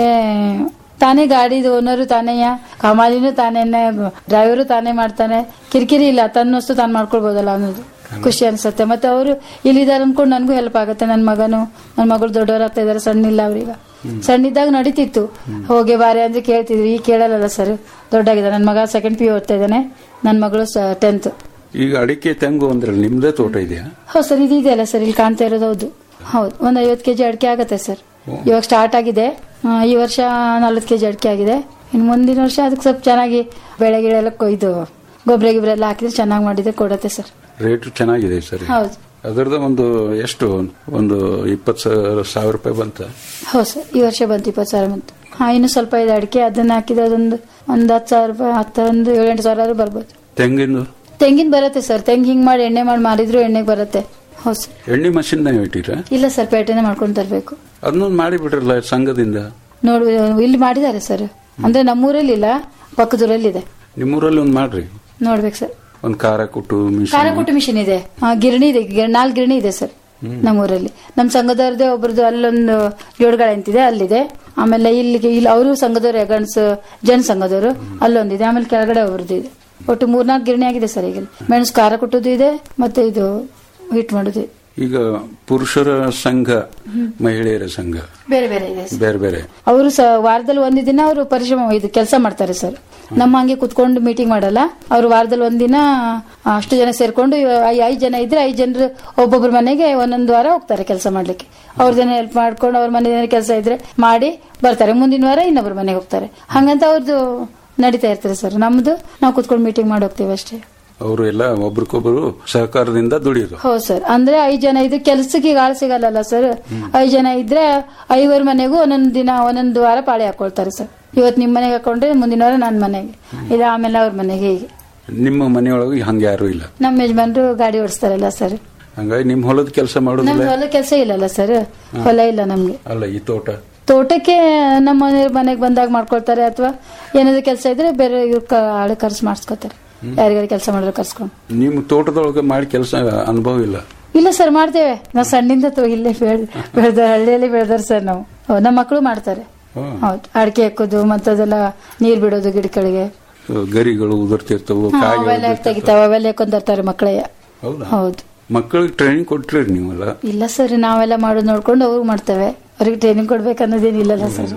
ತಾನೇ ಗಾಡಿದು ಓನರು ತಾನೇಯ ಕಮಾಲಿನೂ ತಾನೇನೆ ಡ್ರೈವರು ತಾನೇ ಮಾಡ್ತಾನೆ ಕಿರಿಕಿರಿ ಇಲ್ಲ ತನ್ನ ವಸ್ತು ತಾನು ಮಾಡ್ಕೊಳ್ಬೋದಲ್ಲ ಅನ್ನೋದು ಖುಷಿ ಅನ್ಸತ್ತೆ ಮತ್ತೆ ಅವರು ಇಲ್ಲಿದ್ದಾರೆ ಅನ್ಕೊಂಡು ನನಗೂ ಹೆಲ್ಪ್ ಆಗುತ್ತೆ ನನ್ನ ಮಗನು ನನ್ನ ಮಗಳು ದೊಡ್ಡವರಾಗ್ತಾ ಇದಾರೆ ಸಣ್ಣ ಇಲ್ಲ ಅವ್ರೀಗ ಸಣ್ಣಿದ್ದಾಗ ನಡೀತಿತ್ತು ಹೋಗಿ ಬಾರೆ ಅಂದ್ರೆ ಕೇಳ್ತಿದ್ವಿ ಈಗ ಕೇಳಲ್ಲ ಸರ್ ದೊಡ್ಡಾಗಿದೆ ನನ್ನ ಮಗ ಸೆಕೆಂಡ್ ಪಿ ಓದ್ತಾ ಇದ್ದಾನೆ ನನ್ನ ಮಗಳು ಟೆಂತ್ ಈಗ ಅಡಿಕೆ ತೆಂಗು ಅಂದ್ರೆ ನಿಮ್ದೇ ತೋಟ ಇದೆಯಾ ಹೌದು ಸರ್ ಇದು ಇದೆಯಲ್ಲ ಸರ್ ಇಲ್ಲಿ ಕಾಣ್ತಾ ಇರೋದು ಹೌದು ಹೌದು ಒಂದು ಐವತ್ತು ಕೆಜಿ ಅಡಿಕೆ ಆಗತ್ತೆ ಸರ್ ಇವಾಗ ಸ್ಟಾರ್ಟ್ ಆಗಿದೆ ಆ, ಈ ವರ್ಷ ನಲ್ವತ್ತು ಕೆಜಿ ಅಡಿಕೆ ಆಗಿದೆ ಇನ್ನು ಮುಂದಿನ ವರ್ಷ ಅದಕ್ಕೆ ಸ್ವಲ್ಪ ಚೆನ್ನಾಗಿ ಬೆಳೆ ಗಿಡ ಎಲ್ಲ ಕೊಯ್ದು ಗೊಬ್ಬರ ಗಿಬ್ಬರ ಎಲ್ಲ ಹಾಕಿದ್ರೆ ಚೆನ್ನಾಗಿ ಮಾಡಿದ್ರೆ ಕೊಡತ್ತೆ ಸರ್ ರೇಟ್ ಚೆನ್ನಾಗಿದೆ ಸರಿ ಹೌದು ಅದರದ ಒಂದು ಎಷ್ಟು ಒಂದು ಇಪ್ಪತ್ತು ಸಾವಿರ ರೂಪಾಯಿ ಬಂತ ಹೌದು ಸರ್ ಈ ವರ್ಷ ಬಂತು ಇಪ್ಪತ್ತು ಸಾವಿರ ಬಂತು ಹಾ ಇನ್ನು ಸ್ವಲ್ಪ ಇದೆ ಅಡಿಕೆ ಅದನ್ನ ಹಾಕಿದ್ರೆ ಅದೊಂದು ಒಂದು ಹತ್ತು ಸಾವಿರ ರೂಪಾಯಿ ಹತ್ತೊಂದು ಏಳೆಂಟು ಸಾವಿರ ಆದ್ರೂ ಬರ್ಬೋದು ತೆಂಗಿನ ತೆಂಗಿನ ಬರುತ್ತೆ ಸರ್ ತೆಂಗ್ ಹಿಂಗ್ ಮಾಡಿ ಎಣ್ಣೆ ಮಾಡಿ ಮಾರಿದ್ರು ಎಣ್ಣೆಗೆ ಬರುತ್ತೆ ಹೌದು ಸರ್ ಎಣ್ಣೆ ಮಷಿನ್ ಇಟ್ಟಿರ ಇಲ್ಲ ಸರ್ ಪೇಟೆನೆ ಮಾಡ್ಕೊಂಡು ತರಬೇಕು ಅದನ್ನೊಂದು ಮಾಡಿ ಬಿಟ್ರಲ್ಲ ಸಂಘದಿಂದ ನೋಡು ಇಲ್ಲಿ ಮಾಡಿದ್ದಾರೆ ಸರ್ ಅಂದ್ರೆ ನಮ್ಮೂರಲ್ಲಿ ಇಲ್ಲ ಪಕ್ಕದೂರಲ್ಲಿ ಇದೆ ನಿಮ್ಮೂರಲ್ಲಿ ಒಂದು ಮಾಡ್ರಿ ನೋಡ್ಬೇಕು ಸರ್ ಒಂದು ಖಾರ ಕುಟ್ಟು ಖಾರ ಮಿಷಿನ್ ಕುಟ್ಟು ಮಿಷಿನ್ ಇದೆ ಆ, ಗಿರಣಿ ಇದೆ ಗಿ- ನಾಲ್ಕು ಗಿರಣಿ ಇದೆ ಸರ್ ನಮ್ಮೂರಲ್ಲಿ ನಮ್ಮ ಸಂಘದವ್ರದ್ದೇ ಒಬ್ರದ್ದು ಅಲ್ಲೊಂದು ಏಳುಗಳ ಅಂತಿದೆ ಅಲ್ಲಿದೆ ಆಮೇಲೆ ಇಲ್ಲಿಗೆ ಇಲ್ಲಿ ಅವರು ಸಂಘದವ್ರು ಗಂಡ್ಸು ಜನ ಸಂಘದವರು ಅಲ್ಲೊಂದಿದೆ ಆಮೇಲೆ ಕೆಳಗಡೆ ಒಬ್ರದ್ದು ಇದೆ ಒಟ್ಟು ಮೂರ್ನಾಲ್ಕು ಗಿರಣಿ ಆಗಿದೆ ಸರ್ ಈಗ ಮೆಣಸು ಖಾರ ಕುಟ್ಟುದು ಇದೆ ಮತ್ತೆ ಇದು ಹಿಟ್ ಮಾಡೋದು ಇದೆ. ಈಗ ಪುರುಷರ ಸಂಘ ಮಹಿಳೆಯರ ಸಂಘ ಬೇರೆ ಬೇರೆ ಇದೆ ಸರ್. ಬೇರೆ ಬೇರೆ ಅವರು ಸ ವಾರದಲ್ಲಿ ಒಂದು ದಿನ ಅವರು ಪರಿಶ್ರಮ ಇದು ಕೆಲಸ ಮಾಡ್ತಾರೆ ಸರ್ ನಮ್ಮ ಹಂಗೆ ಕುತ್ಕೊಂಡು ಮೀಟಿಂಗ್ ಮಾಡಲ್ಲ ಅವರು ವಾರದಲ್ಲಿ ಒಂದಿನ ಅಷ್ಟು ಜನ ಸೇರ್ಕೊಂಡು ಐದು ಜನ ಇದ್ರೆ ಐದು ಜನರು ಒಬ್ಬೊಬ್ಬರ ಮನೆಗೆ ಒಂದೊಂದು ವಾರ ಹೋಗ್ತಾರೆ ಕೆಲಸ ಮಾಡ್ಲಿಕ್ಕೆ ಅವ್ರ ಜನ ಹೆಲ್ಪ್ ಮಾಡ್ಕೊಂಡು ಅವ್ರ ಮನೆ ಕೆಲಸ ಇದ್ರೆ ಮಾಡಿ ಬರ್ತಾರೆ ಮುಂದಿನ ವಾರ ಇನ್ನೊಬ್ಬರ ಮನೆಗೆ ಹೋಗ್ತಾರೆ ಹಂಗಂತ ಅವ್ರದ್ದು ನಡೀತಾ ಇರ್ತಾರೆ ಸರ್ ನಮ್ದು ನಾವು ಕುತ್ಕೊಂಡು ಮೀಟಿಂಗ್ ಮಾಡಿ ಹೋಗ್ತೀವಿ ಅಷ್ಟೇ ಅವರು ಎಲ್ಲ ಒಬ್ರಿಗೊಬ್ರು ಸಹಕಾರದಿಂದ ದುಡಿಯೋದು ಹೌದು ಸರ್ ಅಂದ್ರೆ ಐದ್ ಜನ ಇದ್ರೆ ಕೆಲ್ಸಕ್ಕೆ ಈಗ ಆಳ್ ಸಿಗಲ್ಲ ಸರ್ ಐದ್ ಜನ ಇದ್ರೆ ಐವರ್ ಮನೆಗೂ ಒಂದೊಂದು ದಿನ ಒಂದೊಂದು ವಾರ ಪಾಳಿ ಹಾಕೊಳ್ತಾರೆ ಸರ್ ಇವತ್ ನಿಮ್ ಮನೆಗೆ ಹಾಕೊಂಡ್ರೆ ಮುಂದಿನ ವಾರ ನನ್ನ ಮನೆಗೆ ಇಲ್ಲ ಆಮೇಲೆ ಅವ್ರ ಮನೆಗೆ ಹೀಗೆ ನಿಮ್ಮ ಮನೆಯೊಳಗೆ ಹಂಗೆ ಯಾರು ಇಲ್ಲ ನಮ್ಮ ಯಜಮಾನ್ರು ಗಾಡಿ ಓಡಿಸ್ತಾರಲ್ಲ ಸರ್ ಹಂಗಾಗಿ ನಿಮ್ ಹೊಲದ ಕೆಲಸ ನಮ್ಗೆ ಮಾಡೋದಿಲ್ಲ ಹೊಲ ಕೆಲಸ ಇಲ್ಲಲ್ಲ ಸರ್ ಹೊಲ ಇಲ್ಲ ನಮ್ಗೆ ಅಲ್ಲ ಈ ತೋಟ ತೋಟಕ್ಕೆ ನಮ್ಮ ಮನೆ ಮನೆಗೆ ಬಂದಾಗ ಮಾಡ್ಕೊಳ್ತಾರೆ ಅಥವಾ ಏನಾದ್ರು ಕೆಲಸ ಇದ್ರೆ ಬೇರೆ ಇವ್ರ ಆಳು ಕರ್ಸ್ ಮಾಡಿಸ್ಕೊತಾರೆ ಯಾರಿಗಾರು ಕೆಲಸ ಮಾಡಿದ್ರೆ ಕರ್ಸ್ಕೊಂಡು ನಿಮ್ಮ ತೋಟದೊಳಗೆ ಮಾಡಿ ಕೆಲಸ ಅನುಭವ ಇಲ್ಲ ಇಲ್ಲ ಸರ್ ಮಾಡ್ತೇವೆ ನಾವು ಸಣ್ಣಿಂದ ತೊ ಇಲ್ಲೇ ಬೆಳ್ದ ಬೆಳ್ದ ಹಳ್ಳಿಯಲ್ಲಿ ಬೆಳೆದಾರ ಸರ್ ನಾವು ಹೌದು, ನಮ್ಮ ಮಕ್ಕಳು ಮಾಡ್ತಾರೆ ಹ್ಮ್. ಹೌದು ಅಡಿಕೆ ಹಾಕೋದು ಮತ್ತದೆಲ್ಲ ನೀರ್ ಬಿಡೋದು ಗಿಡಗಳಿಗೆ ಗರಿಗಳು ಉದುರ್ತಿರ್ತವು ಹಾ, ಕಾಯಿಗಳು ಅವೆಲ್ಲ ಉದುರ್ತಿರ್ತವು. ತೆಗಿತಾವ ಅವೆಲ್ಲ ಹಾಕೊಂಡ್ ಮಕ್ಕಳೇ ಹೌದಾ ಹೌದು ಮಕ್ಕಳಿಗೆ ಟ್ರೈನಿಂಗ್ ಕೊಟ್ರಿ ನೀವೆಲ್ಲ ಇಲ್ಲ ಸರ್ ನಾವೆಲ್ಲ ಮಾಡೋದು ನೋಡ್ಕೊಂಡು ಅವ್ರು ಮಾಡ್ತೇವೆ ಅವ್ರಿಗೆ ಟ್ರೈನಿಂಗ್ ಕೊಡ್ಬೇಕನ್ನೋದೇನಿಲ್ಲಲ್ಲ ಸರ್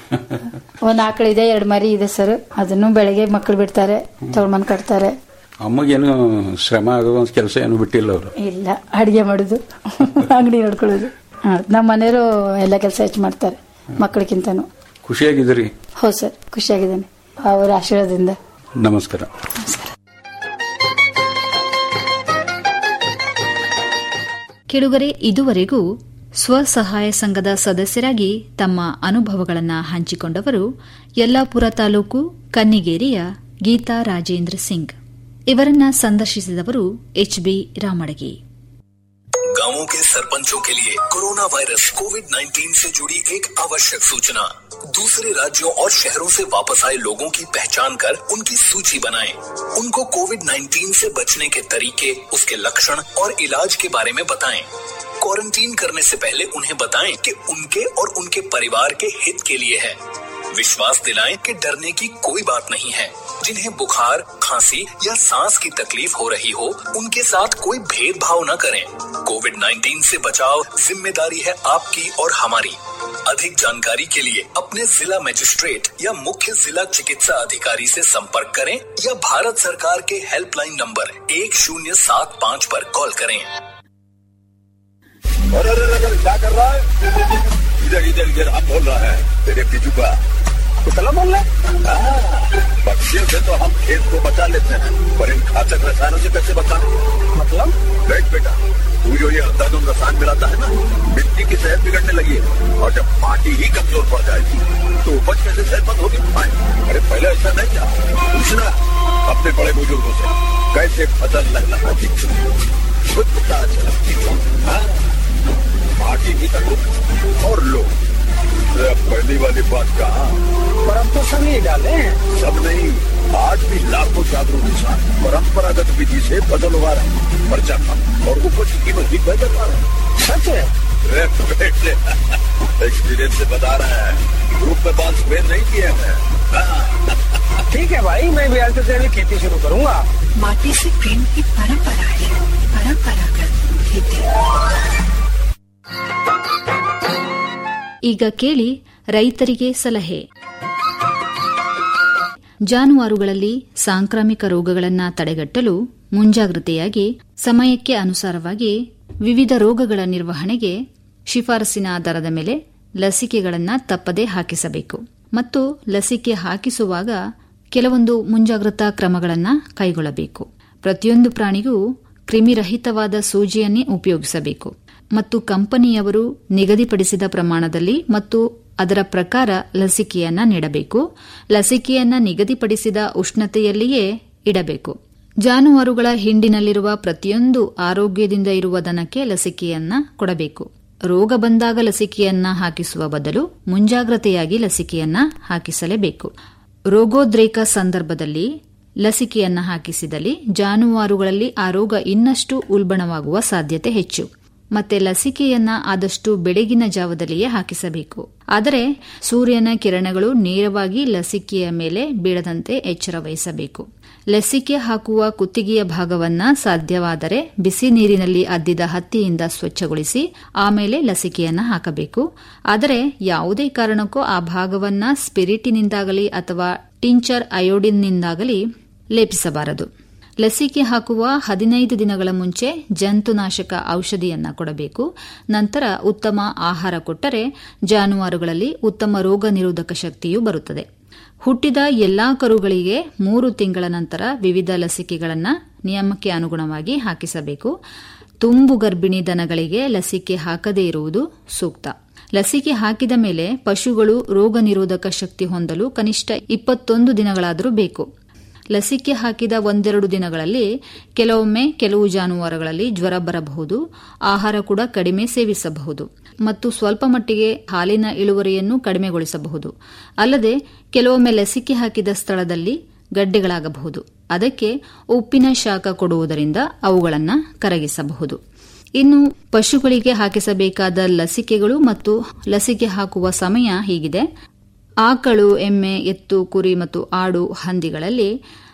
ಒಂದ್ ಆಕಳ ಇದೆ ಎರಡು ಮರಿ ಇದೆ ಸರ್ ಅದನ್ನು ಬೆಳಗ್ಗೆ ಮಕ್ಕಳು ಬಿಡ್ತಾರೆ ತೊಳ್ಮನ್ ಕಟ್ತಾರೆ ಅಮ್ಮಗೇನು ಶ್ರಮ ಆಗೋ ಕೆಲಸ ಏನು ಬಿಟ್ಟಿಲ್ಲ ಅವರು ಇಲ್ಲ ಅಡಿಗೆ ಮಾಡೋದು ಅಂಗಡಿ ನೋಡ್ಕೊಳ್ಳೋದು ಹಾ, ನಮ್ಮ ಮನೆಯವರು ಎಲ್ಲ ಕೆಲಸ ಹೆಚ್ಚು ಮಾಡ್ತಾರೆ ಮಕ್ಕಳಿಗಿಂತನೂ ಖುಷಿಯಾಗಿದ್ದೀರಿ ಹೌದು ಸರ್ ಖುಷಿಯಾಗಿದ್ದೇನೆ ಅವರ ಆಶೀರ್ವಾದದಿಂದ ನಮಸ್ಕಾರ ಕೆಡುಗರೆ ಇದುವರೆಗೂ ಸ್ವಸಹಾಯ ಸಂಘದ ಸದಸ್ಯರಾಗಿ ತಮ್ಮ ಅನುಭವಗಳನ್ನು ಹಂಚಿಕೊಂಡವರು ಯಲ್ಲಾಪುರ ತಾಲೂಕು ಕನ್ನಿಗೇರಿಯ ಗೀತಾ ರಾಜೇಂದ್ರ ಸಿಂಗ್ ಇವರನ್ನ ಸಂದರ್ಶಿಸಿದವರು ಎಚ್ಬಿ ರಾಮಡಗಿ गांवों के सरपंचों के लिए कोरोना वायरस कोविड 19 से जुड़ी एक आवश्यक सूचना दूसरे राज्यों और शहरों से वापस आए लोगों की पहचान कर उनकी सूची बनाएं। उनको कोविड 19 से बचने के तरीके उसके लक्षण और इलाज के बारे में बताएं। क्वारंटीन करने से पहले उन्हें बताएं कि उनके और उनके परिवार के हित के लिए है विश्वास दिलाएं कि डरने की कोई बात नहीं है जिन्हें बुखार खांसी या सांस की तकलीफ हो रही हो उनके साथ कोई भेदभाव न करें कोविड 19 से बचाव जिम्मेदारी है आपकी और हमारी अधिक जानकारी के लिए अपने जिला मजिस्ट्रेट या मुख्य जिला चिकित्सा अधिकारी से संपर्क करें या भारत सरकार के हेल्पलाइन नंबर एक शून्य सात पाँच पर कॉल करें अरे अरे अरे अरे, क्या कर रहा है इधर इधर इधर हम बोल रहा है तेरे बीजू का कुतला बोल रहा है पक्षियों से तो हम खेत को बचा लेते हैं पर इन घातक रसायनों से कैसे बचाएं मतलब देख बेटा तू जो ये अंधाधुंध रसायन मिलाता है ना मिट्टी की सेहत बिगड़ने लगी है और जब माटी ही कमजोर पड़ जाएगी तो उपज कैसे सेहतमंद होगी हाँ, अरे पहले ऐसा नहीं था पूछना अपने बड़े बुजुर्गों से कैसे फसल लगना होती खुद पता चला हाँ पार्टी भी तक और लोग अरे अब पहली वाली बात कहा पर अब तो सब यही डाले हैं सब नहीं आज भी लाखों जागरूक किसान परंपरागत विधि से फसल उगा रहे हैं खर्चा कम और उपज की कीमत भी बेहतर पा रहे हैं सच है अरे बेटे एक्सपीरियंस से बता रहे हैं ग्रुप में बात स्पेन नहीं किए हैं हाँ, ठीक है भाई मैं भी आज से तेरी खेती शुरू करूंगा माटी से प्रेम की परंपरा है परंपरागत खेती ಈಗ ಕೇಳಿ ರೈತರಿಗೆ ಸಲಹೆ ಜಾನುವಾರುಗಳಲ್ಲಿ ಸಾಂಕ್ರಾಮಿಕ ರೋಗಗಳನ್ನು ತಡೆಗಟ್ಟಲು ಮುಂಜಾಗ್ರತೆಯಾಗಿ ಸಮಯಕ್ಕೆ ಅನುಸಾರವಾಗಿ ವಿವಿಧ ರೋಗಗಳ ನಿರ್ವಹಣೆಗೆ ಶಿಫಾರಸಿನ ದರದ ಮೇಲೆ ಲಸಿಕೆಗಳನ್ನು ತಪ್ಪದೇ ಹಾಕಿಸಬೇಕು ಮತ್ತು ಲಸಿಕೆ ಹಾಕಿಸುವಾಗ ಕೆಲವೊಂದು ಮುಂಜಾಗ್ರತಾ ಕ್ರಮಗಳನ್ನು ಕೈಗೊಳ್ಳಬೇಕು ಪ್ರತಿಯೊಂದು ಪ್ರಾಣಿಗೂ ಕ್ರಿಮಿರಹಿತವಾದ ಸೂಜಿಯನ್ನೇ ಉಪಯೋಗಿಸಬೇಕು ಮತ್ತು ಕಂಪನಿಯವರು ನಿಗದಿಪಡಿಸಿದ ಪ್ರಮಾಣದಲ್ಲಿ ಮತ್ತು ಅದರ ಪ್ರಕಾರ ಲಸಿಕೆಯನ್ನ ನೀಡಬೇಕು ಲಸಿಕೆಯನ್ನ ನಿಗದಿಪಡಿಸಿದ ಉಷ್ಣತೆಯಲ್ಲಿಯೇ ಇಡಬೇಕು ಜಾನುವಾರುಗಳ ಹಿಂಡಿನಲ್ಲಿರುವ ಪ್ರತಿಯೊಂದು ಆರೋಗ್ಯದಿಂದ ಇರುವ ದನಕ್ಕೆ ಲಸಿಕೆಯನ್ನ ಕೊಡಬೇಕು ರೋಗ ಬಂದಾಗ ಲಸಿಕೆಯನ್ನ ಹಾಕಿಸುವ ಬದಲು ಮುಂಜಾಗ್ರತೆಯಾಗಿ ಲಸಿಕೆಯನ್ನ ಹಾಕಿಸಲೇಬೇಕು ರೋಗೋದ್ರೇಕ ಸಂದರ್ಭದಲ್ಲಿ ಲಸಿಕೆಯನ್ನ ಹಾಕಿಸಿದಲ್ಲಿ ಜಾನುವಾರುಗಳಲ್ಲಿ ಆ ರೋಗ ಇನ್ನಷ್ಟು ಉಲ್ಬಣವಾಗುವ ಸಾಧ್ಯತೆ ಹೆಚ್ಚು ಮತ್ತೆ ಲಸಿಕೆಯನ್ನ ಆದಷ್ಟು ಬೆಳಗಿನ ಜಾವದಲ್ಲಿಯೇ ಹಾಕಿಸಬೇಕು ಆದರೆ ಸೂರ್ಯನ ಕಿರಣಗಳು ನೇರವಾಗಿ ಲಸಿಕೆಯ ಮೇಲೆ ಬೀಳದಂತೆ ಎಚ್ಚರ ವಹಿಸಬೇಕು ಲಸಿಕೆ ಹಾಕುವ ಕುತ್ತಿಗೆಯ ಭಾಗವನ್ನ ಸಾಧ್ಯವಾದರೆ ಬಿಸಿ ನೀರಿನಲ್ಲಿ ಅದ್ದಿದ ಹತ್ತಿಯಿಂದ ಸ್ವಚ್ಛಗೊಳಿಸಿ ಆಮೇಲೆ ಲಸಿಕೆಯನ್ನ ಹಾಕಬೇಕು ಆದರೆ ಯಾವುದೇ ಕಾರಣಕ್ಕೂ ಆ ಭಾಗವನ್ನ ಸ್ಪಿರಿಟಿನಿಂದಾಗಲಿ ಅಥವಾ ಟಿಂಚರ್ ಅಯೋಡಿನ್ನಿಂದಾಗಲಿ ಲೇಪಿಸಬಾರದು ಲಸಿಕೆ ಹಾಕುವ ಹದಿನೈದು ದಿನಗಳ ಮುಂಚೆ ಜಂತುನಾಶಕ ಔಷಧಿಯನ್ನ ಕೊಡಬೇಕು ನಂತರ ಉತ್ತಮ ಆಹಾರ ಕೊಟ್ಟರೆ ಜಾನುವಾರುಗಳಲ್ಲಿ ಉತ್ತಮ ರೋಗ ನಿರೋಧಕ ಶಕ್ತಿಯೂ ಬರುತ್ತದೆ ಹುಟ್ಟಿದ ಎಲ್ಲಾ ಕರುಗಳಿಗೆ ಮೂರು ತಿಂಗಳ ನಂತರ ವಿವಿಧ ಲಸಿಕೆಗಳನ್ನು ನಿಯಮಕ್ಕೆ ಅನುಗುಣವಾಗಿ ಹಾಕಿಸಬೇಕು ತುಂಬು ಗರ್ಭಿಣಿ ದನಗಳಿಗೆ ಲಸಿಕೆ ಹಾಕದೇ ಇರುವುದು ಸೂಕ್ತ ಲಸಿಕೆ ಹಾಕಿದ ಮೇಲೆ ಪಶುಗಳು ರೋಗ ನಿರೋಧಕ ಶಕ್ತಿ ಹೊಂದಲು ಕನಿಷ್ಠ ಇಪ್ಪತ್ತೊಂದು ದಿನಗಳಾದರೂ ಬೇಕು ಲಸಿಕೆ ಹಾಕಿದ ಒಂದೆರಡು ದಿನಗಳಲ್ಲಿ ಕೆಲವೊಮ್ಮೆ ಕೆಲವು ಜಾನುವಾರುಗಳಲ್ಲಿ ಜ್ವರ ಬರಬಹುದು ಆಹಾರ ಕೂಡ ಕಡಿಮೆ ಸೇವಿಸಬಹುದು ಮತ್ತು ಸ್ವಲ್ಪ ಮಟ್ಟಿಗೆ ಹಾಲಿನ ಇಳುವರಿಯನ್ನು ಕಡಿಮೆಗೊಳಿಸಬಹುದು ಅಲ್ಲದೆ ಕೆಲವೊಮ್ಮೆ ಲಸಿಕೆ ಹಾಕಿದ ಸ್ಥಳದಲ್ಲಿ ಗಡ್ಡೆಗಳಾಗಬಹುದು ಅದಕ್ಕೆ ಉಪ್ಪಿನ ಶಾಖ ಕೊಡುವುದರಿಂದ ಅವುಗಳನ್ನು ಕರಗಿಸಬಹುದು ಇನ್ನು ಪಶುಗಳಿಗೆ ಹಾಕಿಸಬೇಕಾದ ಲಸಿಕೆಗಳು ಮತ್ತು ಲಸಿಕೆ ಹಾಕುವ ಸಮಯ ಹೀಗಿದೆ ಆಕಳು ಎಮ್ಮೆ ಎತ್ತು ಕುರಿ ಮತ್ತು ಆಡು ಹಂದಿಗಳಲ್ಲಿ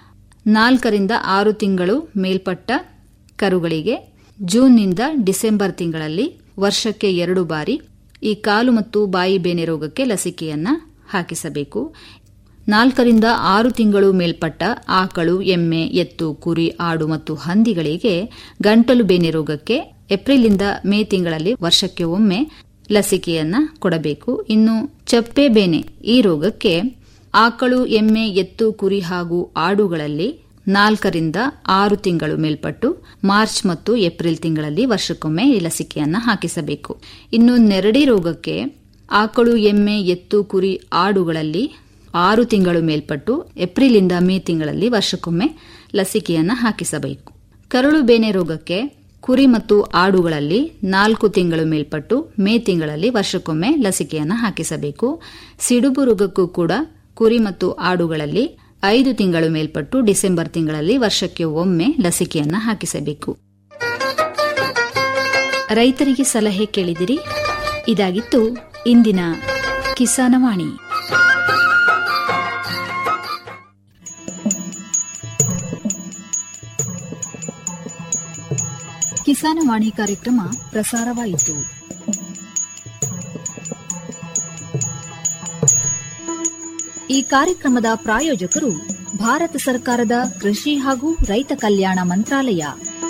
ನಾಲ್ಕರಿಂದ ಆರು ತಿಂಗಳು ಮೇಲ್ಪಟ್ಟ ಕರುಗಳಿಗೆ ಜೂನ್ನಿಂದ ಡಿಸೆಂಬರ್ ತಿಂಗಳಲ್ಲಿ ವರ್ಷಕ್ಕೆ ಎರಡು ಬಾರಿ ಈ ಕಾಲು ಮತ್ತು ಬಾಯಿ ಬೇನೆ ರೋಗಕ್ಕೆ ಲಸಿಕೆಯನ್ನ ಹಾಕಿಸಬೇಕು ನಾಲ್ಕರಿಂದ ಆರು ತಿಂಗಳು ಮೇಲ್ಪಟ್ಟ ಆಕಳು ಎಮ್ಮೆ ಎತ್ತು ಕುರಿ ಆಡು ಮತ್ತು ಹಂದಿಗಳಿಗೆ ಗಂಟಲು ಬೇನೆ ರೋಗಕ್ಕೆ ಏಪ್ರಿಲ್ನಿಂದ ಮೇ ತಿಂಗಳಲ್ಲಿ ವರ್ಷಕ್ಕೆ ಒಮ್ಮೆ ಲಸಿಕೆಯನ್ನ ಕೊಡಬೇಕು ಇನ್ನು ಚಪ್ಪೆ ಬೇನೆ ಈ ರೋಗಕ್ಕೆ ಆಕಳು ಎಮ್ಮೆ ಎತ್ತು ಕುರಿ ಹಾಗೂ ಆಡುಗಳಲ್ಲಿ ನಾಲ್ಕರಿಂದ ಆರು ತಿಂಗಳು ಮೇಲ್ಪಟ್ಟು ಮಾರ್ಚ್ ಮತ್ತು ಏಪ್ರಿಲ್ ತಿಂಗಳಲ್ಲಿ ವರ್ಷಕ್ಕೊಮ್ಮೆ ಈ ಲಸಿಕೆಯನ್ನು ಹಾಕಿಸಬೇಕು ಇನ್ನು ನೆರಡಿ ರೋಗಕ್ಕೆ ಆಕಳು ಎಮ್ಮೆ ಎತ್ತು ಕುರಿ ಆಡುಗಳಲ್ಲಿ ಆರು ತಿಂಗಳು ಮೇಲ್ಪಟ್ಟು ಏಪ್ರಿಲಿಂದ ಮೇ ತಿಂಗಳಲ್ಲಿ ವರ್ಷಕ್ಕೊಮ್ಮೆ ಲಸಿಕೆಯನ್ನು ಹಾಕಿಸಬೇಕು ಕರಳು ಬೇನೆ ರೋಗಕ್ಕೆ ಕುರಿ ಮತ್ತು ಆಡುಗಳಲ್ಲಿ ನಾಲ್ಕು ತಿಂಗಳು ಮೇಲ್ಪಟ್ಟು ಮೇ ತಿಂಗಳಲ್ಲಿ ವರ್ಷಕ್ಕೊಮ್ಮೆ ಲಸಿಕೆಯನ್ನು ಹಾಕಿಸಬೇಕು ಸಿಡುಬು ರೋಗಕ್ಕೂ ಕೂಡ ಕುರಿ ಮತ್ತು ಆಡುಗಳಲ್ಲಿ ಐದು ತಿಂಗಳು ಮೇಲ್ಪಟ್ಟು ಡಿಸೆಂಬರ್ ತಿಂಗಳಲ್ಲಿ ವರ್ಷಕ್ಕೆ ಒಮ್ಮೆ ಲಸಿಕೆಯನ್ನು ಹಾಕಿಸಬೇಕು ರೈತರಿಗೆ ಸಲಹೆ ಕೇಳಿದಿರಿ ಇದಾಗಿತ್ತು ಇಂದಿನ ಕಿಸಾನವಾಣಿ ಕಿಸಾನವಾಣಿ ಕಾರ್ಯಕ್ರಮ ಪ್ರಸಾರವಾಯಿತು ಈ ಕಾರ್ಯಕ್ರಮದ ಪ್ರಾಯೋಜಕರು ಭಾರತ ಸರ್ಕಾರದ ಕೃಷಿ ಹಾಗೂ ರೈತ ಕಲ್ಯಾಣ ಮಂತ್ರಾಲಯ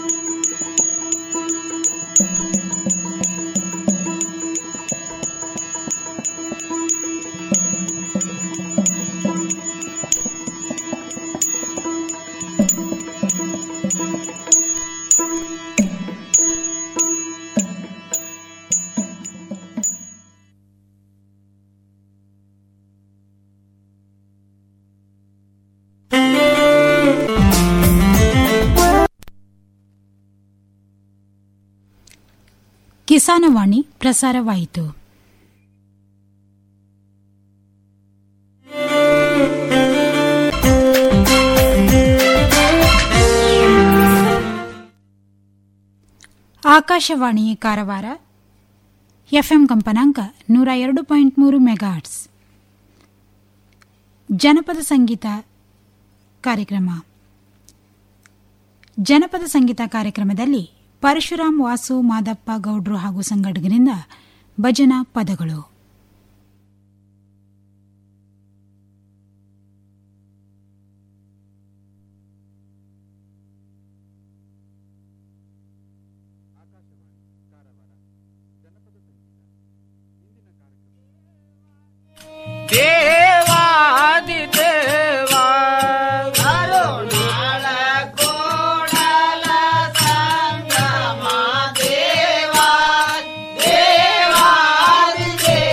ಕಿಸಾನವಾಣಿ ಪ್ರಸಾರವಾಯಿತು ಆಕಾಶವಾಣಿ ಕಾರವಾರ ಎಫ್ಎಂ ಕಂಪನಾಂಕ ನೂರ ಎರಡು ಪಾಯಿಂಟ್ ಮೂರು ಮೆಗಾಟ್ಸ್ ಜನಪದ ಸಂಗೀತ ಕಾರ್ಯಕ್ರಮ ಜನಪದ ಸಂಗೀತ ಕಾರ್ಯಕ್ರಮದಲ್ಲಿ ಪರಶುರಾಮ್ ವಾಸು ಮಾದಪ್ಪ ಗೌಡ್ರು ಹಾಗೂ ಸಂಘಟಕರಿಂದ ಭಜನಾ ಪದಗಳು ದೇವಾದಿ ದೇವ ಕರುಣಾಳ ಕೋಡಲ ಸಂಗಮ ದೇವ ದೇವಾದಿ ದೇವ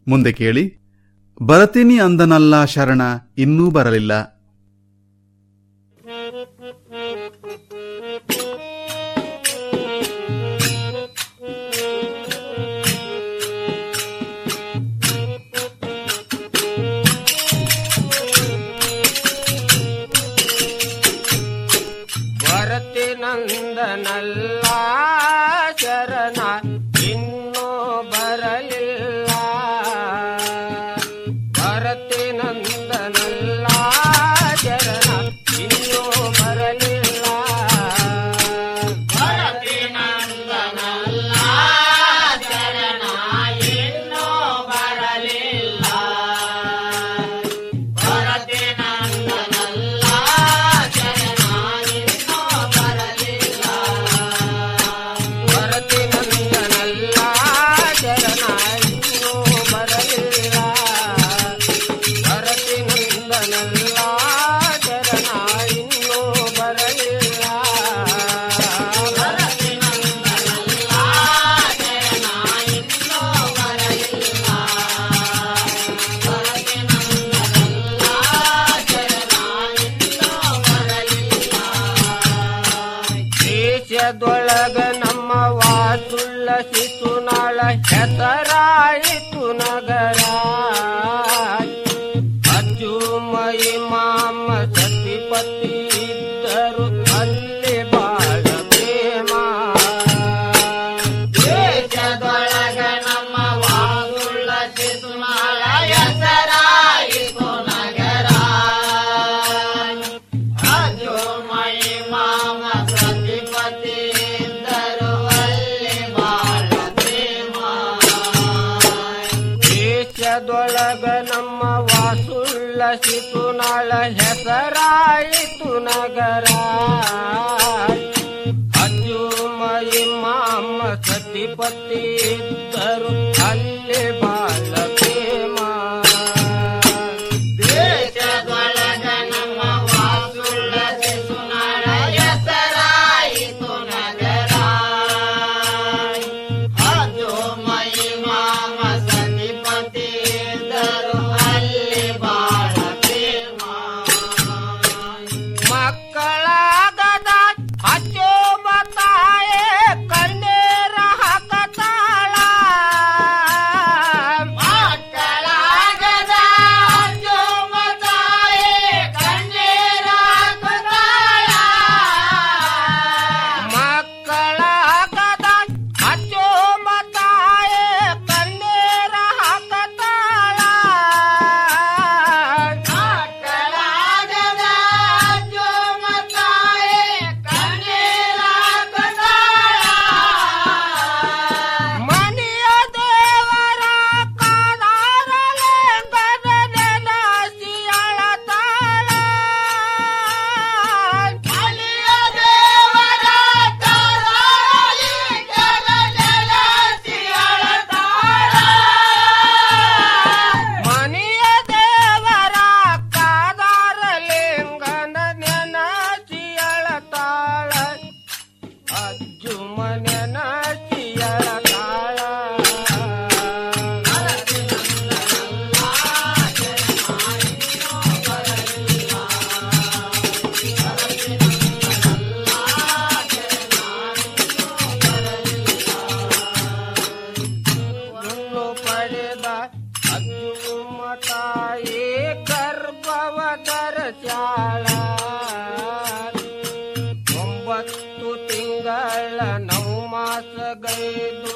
ಮುಂದೆ ಕೇಳಿ ಬರತೀನಿ ಅಂದನಲ್ಲ ಶರಣ ಇನ್ನೂ ಬರಲಿಲ್ಲ ಭರತಿ ನಂದನಲ್ಲ ಶರಣ ಇನ್ನೂ ಬರಲಿಲ್ಲ ಭರತಿ ನಂದನಲ್ಲ ಶರಣ ಇನ್ನೂ ಬರಲಿಲ್ಲ ಭರತಿ ನಂದನಲ್ಲ ಶರಣ ಇನ್ನೂ ಬರಲಿಲ್ಲ ಭರತಿ ನಂದನಲ್ಲ ಶರಣ ಇನ್ನೂ ಬರಲಿಲ್ಲ ಭರತಿ ನಂದನಲ್ಲ ಶರಣ ಇನ್ನೂ ಬರಲಿಲ್ಲ ಭರತಿ ನಂದನಲ್ಲ ಶರಣ ಇನ್ನೂ ಬರಲಿಲ್ಲ ಭರತಿ ನಂದನಲ್ಲ ಶರಣ ಇನ್ನೂ ಬರಲಿಲ್ಲ ಭರತಿ ನಂದನಲ್ಲ ಶರಣ ಇನ್ನೂ ಬರಲಿಲ್ಲ ದೇಶದೊಳಗ ನಮ್ಮ ವಾಸುಳ್ಳ ಶಿಶುನಾಳ ಹೆಸರಾಯಿತು ನಗರ ಅಜ್ಜುಮಯಿ ಮಾಮ ಸತಿಪತಿ ಇದ್ದರು ಅಲ್ಲಿ ಬಾಳ ಪ್ರೇಮ ದೇಶದೊಳಗ ನಮ್ಮ ವಾಸುಳ್ಳ ಶಿಶುನಾಳ ಹೆಸರಾಯಿತು ನಗರ ಅಜೋಮಯಿ ಮಾಮ ಸತಿಪತಿ ಇದ್ದರು ಅಲ್ಲಿ ಬಾಳ ಪ್ರೇಮ ದೇಶದೊಳಗ ನಮ್ಮ ವಾಸುಳ್ಳ ಶಿಶುನಾಳ ಹೆಸರಾಯಿತು ನಗರ ಅಜುಮಯಿ ಮಾಮ ಸತಿಪತಿ ಇದ್ದರು ಅಲ್ಲಿ ಬಾಳ ಪ್ರೇಮ ದೇಶದೊಳಗ ನಮ್ಮ ವಾಸುಳ್ಳ ಶಿಶುನಾಳ ಹೆಸರಾಯಿತು ನಗರ ಅಜೋಮಯಿ ಮಾಮ ಸತಿಪತಿ ಇದ್ದರು ಅಲ್ಲಿ ಬಾಳ ಪ್ರೇಮ ಮಕ್ಕಳಾಗದ ಅಚ್ಚೋ ಮತಾಯೇ ಕಣ್ಣೇರ ಹಾಕತಾಳ ಮಕ್ಕಳಾಗದ ಅಚ್ಚೋ ಮತಾಯೇ ಕಣ್ಣೇರ ಹಾಕತಾಳ ಮಕ್ಕಳಾಗದ ಅಚ್ಚೋ ಮತಾಯೇ ಕಣ್ಣೇರ ಹಾಕತಾಳ ಮಕ್ಕಳಾಗದ ಅಚ್ಚೋ ಮತಾಯೇ ಕಣ್ಣೇರ ಹಾಕತಾಳ ಮನೆಯ ದೇವರ ಕಾದಾರಲೆ ಗದನೆನ ಸಿಯಳತಾಳ ಮನೆಯ ದೇವರ ಕಾದಾರಲೆ ಗದನೆನ ಸಿಯಳತಾಳ ಮನೆಯ ದೇವರ ಕಾದಾರಲಿಂಗನ ನೆನಸಿಯಳತಾಳ ಅಜ್ಜು ಮನೆನ ಸಿಯಳತಾಳ ದುನ್ನು ಪಡೆದ ಅಜ್ಜುಮ್ಮ ತಾಯಿ ಗರ್ಭವದರ ಚಾಳ ಒಂಬತ್ತು ತಿಂಗಳ ನೌ ಮಾಸ ಗೈದು